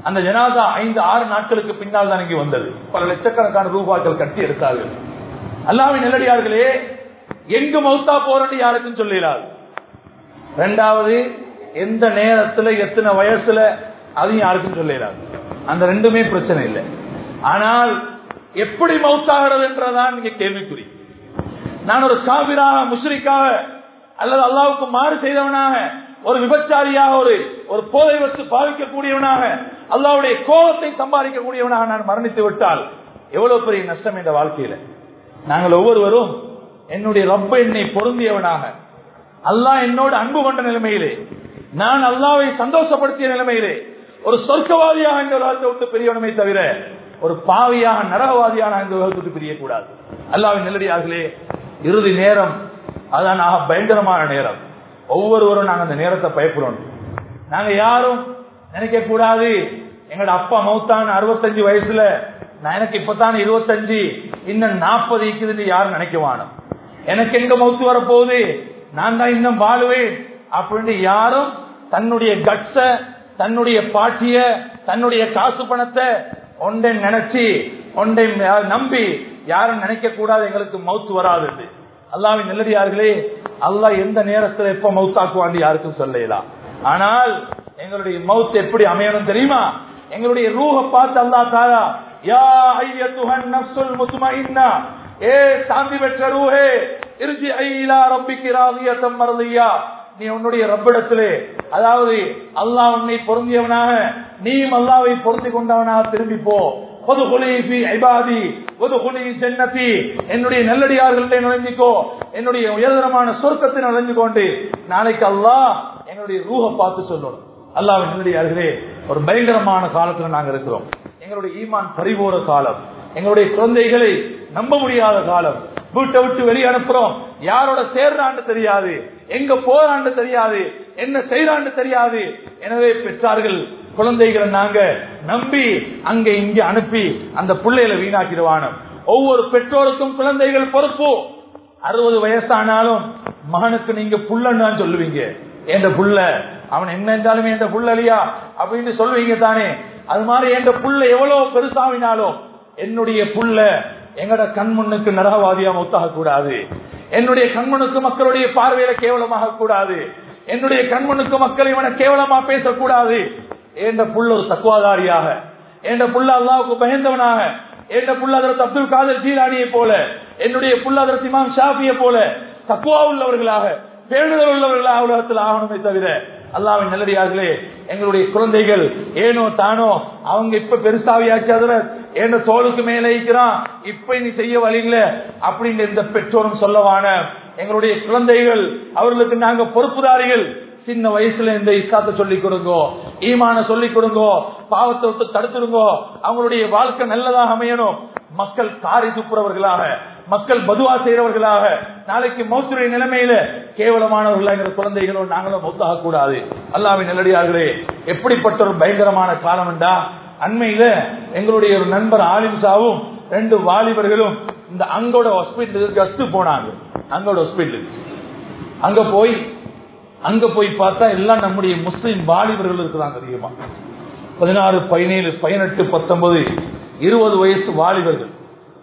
அந்த ஜனாதா ஐந்து ஆறு நாட்களுக்கு பின்னால் தான் இங்கே வந்தது பல லட்சக்கணக்கான ரூபாய்கள் கட்டி எடுத்தார்கள் அல்லாவின் நெல்லடியார்களே எங்கு மௌத்தா போறன்னு யாருக்கும் சொல்லிடாது ரெண்டாவது எந்த நேரத்துல எத்தனை வயசுல அதையும் யாருக்கும் சொல்லிடாது அந்த ரெண்டுமே பிரச்சனை இல்லை ஆனால் எப்படி மௌத்தாகிறது என்றதான் இங்க கேள்விக்குறி நான் ஒரு காவிராக முஸ்ரிக்காக அல்லது அல்லாவுக்கு மாறு செய்தவனாக ஒரு விபச்சாரியாக ஒரு ஒரு போதை வச்சு பாவிக்கக்கூடியவனாக அல்லாவுடைய கோபத்தை சம்பாதிக்கக்கூடியவனாக நான் மரணித்து விட்டால் எவ்வளவு பெரிய நஷ்டம் என்ற வாழ்க்கையில நாங்கள் ஒவ்வொருவரும் என்னுடைய ரப்ப என்னை பொருந்தியவனாக அல்லாஹ் என்னோடு அன்பு கொண்ட நிலைமையிலே நான் அல்லாவை சந்தோஷப்படுத்திய நிலைமையிலே ஒரு சொர்க்கவாதியாக இந்த உலகத்தை விட்டு பிரியவனமே தவிர ஒரு பாவியாக நரகவாதியான இந்த உலகத்தை விட்டு பிரியக்கூடாது அல்லாவின் நெல்லடியார்களே இறுதி நேரம் அதான் ஆக பயங்கரமான நேரம் ஒவ்வொருவரும் நாங்க அந்த நேரத்தை பயப்படுறோம் நாங்க யாரும் நினைக்க கூடாது எங்களோட அப்பா மௌத்தான அறுபத்தஞ்சு வயசுல நான் எனக்கு இப்பதான் இருபத்தஞ்சு இன்னும் நாற்பது இருக்குதுன்னு யாரும் நினைக்குவானோ எனக்கு எங்க மௌத்து வரப்போகுது நான் தான் இன்னும் வாழுவேன் அப்படின்னு யாரும் தன்னுடைய கட்ஸ தன்னுடைய பாட்டிய தன்னுடைய காசு பணத்தை ஒன்றை நினைச்சு ஒன்றை நம்பி யாரும் நினைக்க கூடாது எங்களுக்கு மவுத்து வராது அல்லாவின் நல்லடியார்களே அல்லாஹ் எந்த நேரத்தில் எப்ப மவுத்தாக்குவான்னு யாருக்கும் சொல்லலாம் ஆனால் எங்களுடைய மவுத் எப்படி அமையணும் தெரியுமா எங்களுடைய ரூஹ பார்த்து அல்லா தாரா யா ஐயத்துஹன் நஃப்ஸுல் முத்மஇன்னா ஏ சாந்தி பெற்ற ரூஹே இர்ஜி ஐலா ரப்பிக்கு ராதியத்தம் மரதியா நீ உன்னுடைய ரப்பிடத்திலே அதாவது அல்லாஹ் உன்னை பொருந்தியவனாக நீயும் அல்லாவை பொருந்தி கொண்டவனாக திரும்பி போ என்னுடைய நல்லடியார்கள்ட்ட நுழைஞ்சிக்கோ என்னுடைய உயர்தரமான சொர்க்கத்தை நுழைஞ்சு கொண்டு நாளைக்கு அல்லாஹ் என்னுடைய ரூஹ பார்த்து சொல்லணும் அல்லாஹ் நல்லடியார்களே ஒரு பயங்கரமான காலத்துல நாங்க இருக்கிறோம் எங்களுடைய ஈமான் பறிபோற காலம் எங்களுடைய குழந்தைகளை நம்ப முடியாத காலம் வீட்டை விட்டு வெளியே அனுப்புறோம் யாரோட சேர்றான்னு தெரியாது எங்க போறான்னு தெரியாது என்ன செய்யறான்னு தெரியாது எனவே பெற்றார்கள் குழந்தைகளை நாங்க நம்பி அங்க இங்க அனுப்பி அந்த பிள்ளைகளை வீணாக்கிடுவானோ ஒவ்வொரு பெற்றோருக்கும் குழந்தைகள் பொறுப்பு அறுபது வயசானாலும் மகனுக்கு நீங்க புள்ளன்னு தான் சொல்லுவீங்க என்ற புள்ள அவன் என்ன இருந்தாலுமே என்ற புள்ள இல்லையா அப்படின்னு சொல்லுவீங்க தானே அது மாதிரி என்ற புள்ள எவ்வளவு பெருசாவினாலும் என்னுடைய புள்ள எங்கட கண்முன்னுக்கு நரகவாதியா முத்தாக கூடாது என்னுடைய கண்மனுக்கு மக்களுடைய பார்வையில கேவலமாக கூடாது என்னுடைய கண்மனுக்கு மக்கள் இவனை கேவலமா பேசக்கூடாது என்ற புள்ள ஒரு தக்குவாதாரியாக என்ற புள்ள அல்லாவுக்கு பயந்தவனாக என்ற புள்ள அதற்கு அப்துல் காதர் ஜீலானியை போல என்னுடைய புள்ள அதற்கு இமாம் ஷாஃபியை போல தக்குவா உள்ளவர்களாக பேணுதல் உள்ளவர்களாக உலகத்தில் ஆகணுமே தவிர அல்லாவின் நல்லடியார்களே எங்களுடைய குழந்தைகள் ஏனோ தானோ அவங்க இப்ப பெருசாவியாச்சு அதுல ஏன தோளுக்கு மேல இருக்கிறான் இப்ப நீ செய்ய வழியில அப்படின்னு இந்த பெற்றோரும் சொல்லவான எங்களுடைய குழந்தைகள் அவர்களுக்கு நாங்க பொறுப்புதாரிகள் சின்ன வயசுல இந்த இஸ்லாத்தை சொல்லிக் கொடுங்கோ ஈமான சொல்லிக் கொடுங்கோ பாவத்தை விட்டு தடுத்துருங்கோ அவங்களுடைய வாழ்க்கை நல்லதாக அமையணும் மக்கள் காரி துப்புறவர்களாக மக்கள் பதுவா செய்யறவர்களாக நாளைக்கு மௌத்துடைய நிலைமையில கேவலமானவர்களா எங்கள் குழந்தைகளோடு நாங்களும் மௌத்தாக கூடாது அல்லாவின் நல்லடியார்களே எப்படிப்பட்ட ஒரு பயங்கரமான காலம் என்றா அண்மையில எங்களுடைய ஒரு நண்பர் ஆலிம்சாவும் ரெண்டு வாலிபர்களும் இந்த அங்கோட ஹாஸ்பிட்டலுக்கு கஸ்ட் போனாங்க அங்கோட ஹாஸ்பிட்டலுக்கு அங்க போய் அங்க போய் பார்த்தா எல்லாம் நம்முடைய முஸ்லிம் வாலிபர்கள் இருக்கிறாங்க அதிகமா பதினாறு பதினேழு பதினெட்டு பத்தொன்பது இருபது வயசு வாலிபர்கள்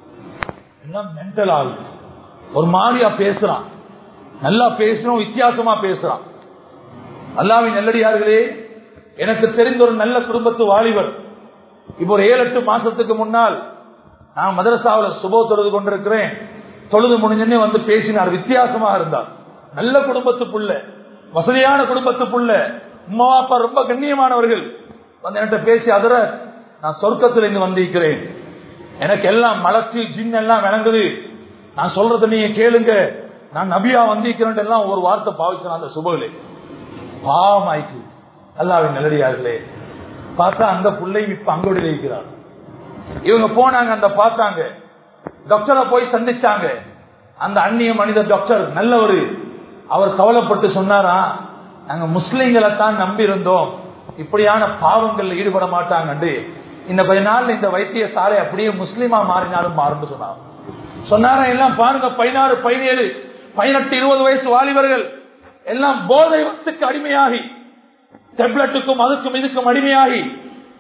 எல்லாம் மென்டல் ஆகுது ஒரு மாதிரியா பேசுறான் நல்லா பேசுறோம் வித்தியாசமா பேசுறான் அல்லாவின் நல்லடியார்களே எனக்கு தெரிந்த ஒரு நல்ல குடும்பத்து வாலிபர் இப்போ ஒரு ஏழு எட்டு மாசத்துக்கு முன்னால் நான் மதரசாவில் சுபோ தொழுது கொண்டிருக்கிறேன் தொழுது முடிஞ்சே வந்து பேசினார் வித்தியாசமா இருந்தார் நல்ல குடும்பத்து புள்ள வசதியான குடும்பத்து புள்ள உமா அப்பா ரொம்ப கண்ணியமானவர்கள் வந்து என்கிட்ட பேசி அதர நான் சொர்க்கத்தில் இருந்து வந்திருக்கிறேன் எனக்கு எல்லாம் மலர்ச்சி ஜின் எல்லாம் விளங்குது நான் சொல்றத நீங்க கேளுங்க நான் நபியா வந்திருக்கிறேன் எல்லாம் ஒரு வார்த்தை பாவிச்சேன் அந்த சுபவிலே பாவமாய்க்கு அல்லாவின் நல்லடியார்களே பார்த்தா அந்த பிள்ளை இப்ப அங்கோடு இருக்கிறார் இவங்க போனாங்க அந்த பார்த்தாங்க டாக்டரை போய் சந்திச்சாங்க அந்த அந்நிய மனித டாக்டர் நல்லவர் அவர் கவலைப்பட்டு சொன்னாரா நாங்க முஸ்லிம்களை தான் நம்பி இருந்தோம் இப்படியான பாவங்கள்ல ஈடுபட மாட்டாங்கண்டு இந்த கொஞ்ச நாள் இந்த வைத்திய சாலை அப்படியே முஸ்லீமா மாறினாலும் மாறும் சொன்னார் சொன்னாரா எல்லாம் பாருங்க பதினாறு பதினேழு பதினெட்டு இருபது வயசு வாலிபர்கள் எல்லாம் போதை வஸ்துக்கு அடிமையாகி டெப்லெட்டுக்கும் அதுக்கும் இதுக்கும் அடிமையாகி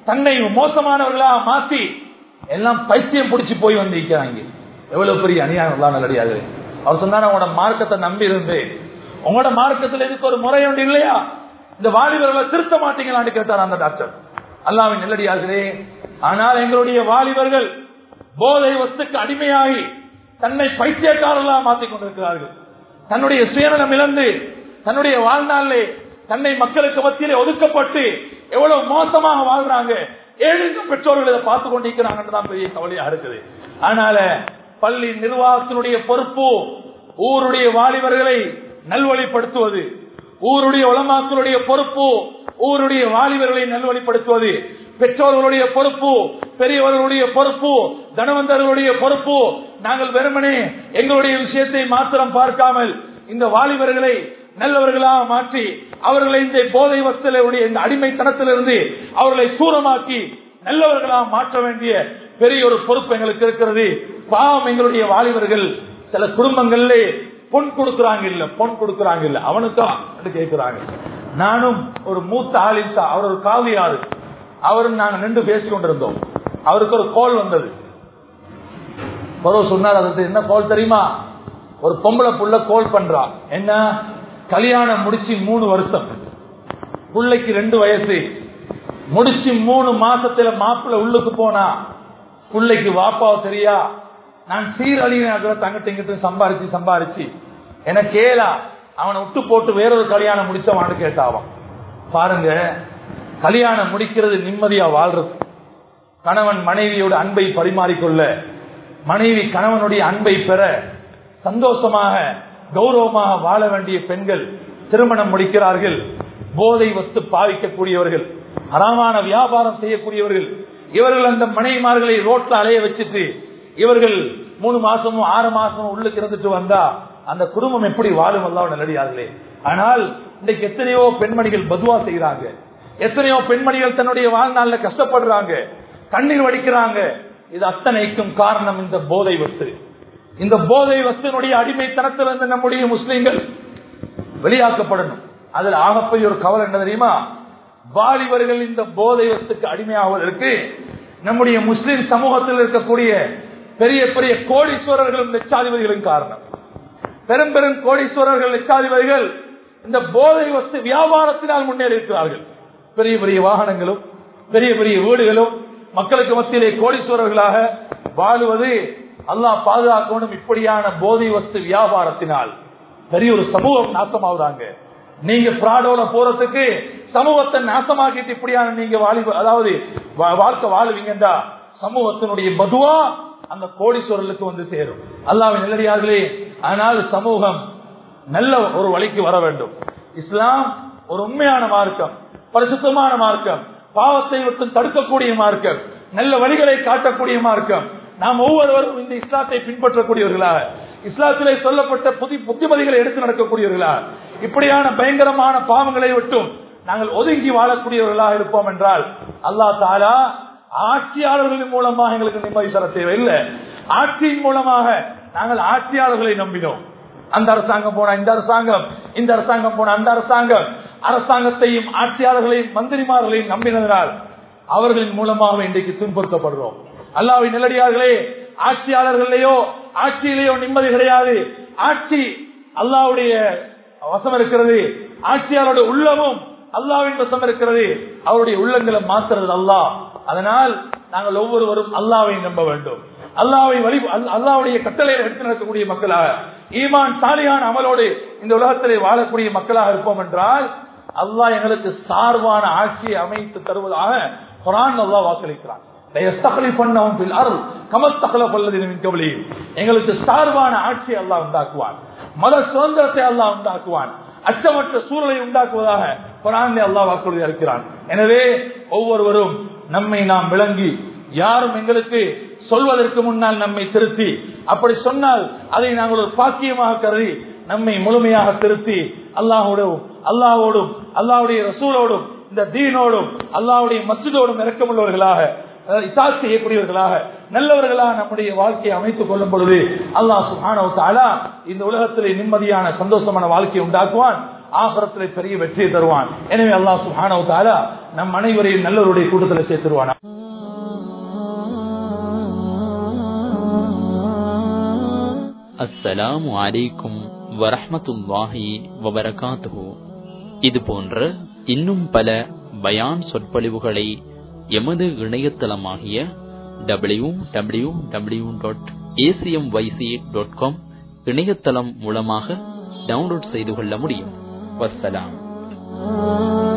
தன்னை மோசமானவர்களா மாத்தி எல்லாம் பைத்தியம் பிடிச்சி போய் வந்து நிக்கிறாங்க எவ்வளவு பெரிய அநியாயம் எல்லாம் நல்லடியாது அவர் சொன்னார் உங்களோட மார்க்கத்தை நம்பி இருந்து உங்களோட மார்க்கத்தில் இதுக்கு ஒரு முறை ஒன்று இல்லையா இந்த வாலிபர்களை திருத்த மாட்டீங்களான்னு கேட்டார் அந்த டாக்டர் அல்லாவின் நெல்லடியார்களே ஆனால் எங்களுடைய வாலிபர்கள் போதை வஸ்துக்கு அடிமையாகி தன்னை பைத்தியக்காரர்களாக மாற்றிக் கொண்டிருக்கிறார்கள் தன்னுடைய சுயநலம் இழந்து தன்னுடைய வாழ்நாளிலே தன்னை மக்களுக்கு மத்தியிலே ஒதுக்கப்பட்டு எவ்வளவு மோசமாக வாழ்றாங்க ஏழுங்க பெற்றோர்கள் இதை பார்த்து கொண்டிருக்கிறாங்கன்னு தான் பெரிய கவலையா இருக்குது அதனால பள்ளி நிர்வாகத்தினுடைய பொறுப்பு ஊருடைய வாலிபர்களை நல்வழிப்படுத்துவது ஊருடைய உலமாக்களுடைய பொறுப்பு ஊருடைய வாலிபர்களை நல்வழிப்படுத்துவது பெற்றோர்களுடைய பொறுப்பு பெரியவர்களுடைய பொறுப்பு தனவந்தர்களுடைய பொறுப்பு நாங்கள் வெறுமனே எங்களுடைய விஷயத்தை மாத்திரம் பார்க்காமல் இந்த வாலிபர்களை நல்லவர்களாக மாற்றி அவர்களை இந்த போதை வசதிகளுடைய இந்த அடிமைத்தனத்திலிருந்து அவர்களை தூரமாக்கி நல்லவர்களாக மாற்ற வேண்டிய பெரிய ஒரு பொறுப்பு எங்களுக்கு இருக்கிறது பாவம் எங்களுடைய வாலிபர்கள் சில குடும்பங்கள்ல பொன் கொடுக்கறாங்க இல்ல பொன் கொடுக்கறாங்க இல்ல அவனுக்கா கேட்கிறாங்க நானும் ஒரு மூத்த ஆலிசா அவர் ஒரு காவியாரு அவரும் நாங்க நின்று பேசிக் கொண்டிருந்தோம் அவருக்கு ஒரு கோல் வந்தது சொன்னார் அதுக்கு என்ன கோல் தெரியுமா ஒரு பொம்பளை புள்ள கோல் பண்றா என்ன கல்யாணம் முடிச்சு மூணு வருஷம் பிள்ளைக்கு ரெண்டு வயசு முடிச்சு மூணு மாசத்துல மாப்பிள்ள உள்ளுக்கு போனா பிள்ளைக்கு வாப்பாவ தெரியா நான் சீரழியின தங்கிட்ட இங்கிட்ட சம்பாரிச்சு சம்பாரிச்சு என கேளா அவனை விட்டு போட்டு வேறொரு கல்யாணம் முடிச்சவான்னு கேட்டாவான் பாருங்க கல்யாணம் முடிக்கிறது நிம்மதியா வாழ்றது கணவன் மனைவியோட அன்பை பரிமாறிக்கொள்ள மனைவி கணவனுடைய அன்பை பெற சந்தோஷமாக கௌரவமாக வாழ வேண்டிய பெண்கள் திருமணம் முடிக்கிறார்கள் போதை வத்து பாவிக்கக்கூடியவர்கள் அறமான வியாபாரம் செய்யக்கூடியவர்கள் இவர்கள் அந்த மனைவிமார்களை ரோட்ல அலைய வச்சுட்டு இவர்கள் மூணு மாசமும் ஆறு மாசமும் உள்ளுக்கு இருந்துட்டு வந்தா அந்த குடும்பம் எப்படி வாழும் எல்லாம் நல்லடியார்களே ஆனால் இன்றைக்கு எத்தனையோ பெண்மணிகள் பதுவா செய்யறாங்க எத்தனையோ பெண்மணிகள் தன்னுடைய வாழ்நாள்ல கஷ்டப்படுறாங்க கண்ணீர் வடிக்கிறாங்க இது அத்தனைக்கும் காரணம் இந்த போதை வஸ்து இந்த போதை வஸ்துனுடைய அடிமைத்தனத்திலிருந்து நம்முடைய முஸ்லிம்கள் வெளியாக்கப்படணும் அதில் ஆகப்பெரிய ஒரு கவலை என்ன தெரியுமா வாலிபர்கள் இந்த போதை வஸ்துக்கு அடிமையாவதற்கு நம்முடைய முஸ்லிம் சமூகத்தில் இருக்கக்கூடிய பெரிய பெரிய கோடீஸ்வரர்களும் லட்சாதிபதிகளும் காரணம் பெரும் பெரும் கோடீஸ்வரர்கள் லட்சாதிபதிகள் இந்த போதை வஸ்து வியாபாரத்தினால் முன்னேறி இருக்கிறார்கள் பெரிய பெரிய வாகனங்களும் பெரிய பெரிய வீடுகளும் மக்களுக்கு மத்தியிலே கோடீஸ்வரர்களாக வாழுவது அல்லாஹ் பாதுகாக்கணும் இப்படியான போதை வஸ்து வியாபாரத்தினால் பெரிய ஒரு சமூகம் நாசமாகுறாங்க நீங்க பிராடோட போறதுக்கு சமூகத்தை நாசமாக்கிட்டு இப்படியான நீங்க வாலி அதாவது வாழ்க்கை வாழுவீங்கன்றா சமூகத்தினுடைய மதுவா அந்த கோடீஸ்வரர்களுக்கு வந்து சேரும் அல்லாவின் நல்லடியார்களே ஆனால் சமூகம் நல்ல ஒரு வழிக்கு வர வேண்டும் இஸ்லாம் ஒரு உண்மையான மார்க்கம் பரிசுத்தமான மார்க்கம் பாவத்தை விட்டு தடுக்கக்கூடிய மார்க்கம் நல்ல வழிகளை காட்டக்கூடிய மார்க்கம் நாம் ஒவ்வொருவரும் இந்த இஸ்லாத்தை பின்பற்றக்கூடியவர்களாக இஸ்லாத்திலே சொல்லப்பட்ட புதி புத்திமதிகளை எடுத்து நடக்கக்கூடியவர்களாக இப்படியான பயங்கரமான பாவங்களை விட்டும் நாங்கள் ஒதுங்கி வாழக்கூடியவர்களாக இருப்போம் என்றால் அல்லா தாலா ஆட்சியாளர்களின் மூலமாக எங்களுக்கு நிம்மதி தர தேவையில்லை ஆட்சியின் மூலமாக நாங்கள் ஆட்சியாளர்களை நம்பினோம் அந்த அரசாங்கம் போன இந்த அரசாங்கம் இந்த அரசாங்கம் போன அந்த அரசாங்கம் அரசாங்கத்தையும் ஆட்சியாளர்களையும் மந்திரிமார்களையும் நம்பினதனால் அவர்களின் மூலமாக இன்றைக்கு துன்புறுத்தப்படுறோம் அல்லாவின் நிலடியார்களே ஆட்சியாளர்களையோ ஆட்சியிலேயோ நிம்மதி கிடையாது ஆட்சி அல்லாவுடைய வசம் இருக்கிறது ஆட்சியாளருடைய உள்ளமும் அல்லாவின் வசம் இருக்கிறது அவருடைய உள்ளங்களை மாத்துறது அல்லா அதனால் நாங்கள் ஒவ்வொருவரும் அல்லாவை நம்ப வேண்டும் அல்லாவை வழி அல்லாவுடைய கட்டளையை எடுத்து நடக்கக்கூடிய மக்களாக ஈமான் சாலியான அமலோடு இந்த உலகத்திலே வாழக்கூடிய மக்களாக இருப்போம் என்றால் அல்லாஹ் எங்களுக்கு சார்பான ஆட்சியை அமைத்து தருவதாக குரான் அல்லா வாக்களிக்கிறான் எங்களுக்கு சார்பான ஆட்சி அல்லாஹ் உண்டாக்குவான் மத சுதந்திரத்தை அல்லாஹ் உண்டாக்குவான் அச்சமற்ற சூழலை உண்டாக்குவதாக குரான் அல்லாஹ் வாக்குறுதி இருக்கிறான் எனவே ஒவ்வொருவரும் நம்மை நாம் விளங்கி யாரும் எங்களுக்கு சொல்வதற்கு முன்னால் நம்மை திருத்தி அப்படி சொன்னால் அதை நாங்கள் ஒரு பாக்கியமாக கருதி நம்மை முழுமையாக திருத்தி அல்லாஹோடும் அல்லாஹோடும் அல்லாவுடைய ரசூலோடும் இந்த தீனோடும் அல்லாவுடைய மசிதோடும் இறக்கமுள்ளவர்களாக இசால் செய்யக்கூடியவர்களாக நல்லவர்களாக நம்முடைய வாழ்க்கையை அமைத்துக் கொள்ளும் பொழுது அல்லாஹ் சுஹானோ தாலா இந்த உலகத்திலே நிம்மதியான சந்தோஷமான வாழ்க்கையை உண்டாக்குவான் ஆகரத்தில் பெரிய வெற்றியை தருவான் எனவே அல்லாஹ் சுஹானவு தாலா நம் அனைவரையும் நல்லவருடைய கூட்டத்தில் சேர்த்துருவான் அஸ்ஸலாமு அலைக்கும் வரஹ்மத்துல்லாஹி வபரகாத்துஹு இது போன்ற இன்னும் பல பயான் சொற்பொழிவுகளை எமது இணையதளமாகிய W W W dot ACM YC dot com இணையதளம் மூலமாக டவுன்லோட் செய்து கொள்ள முடியும் வஸ்ஸலாம்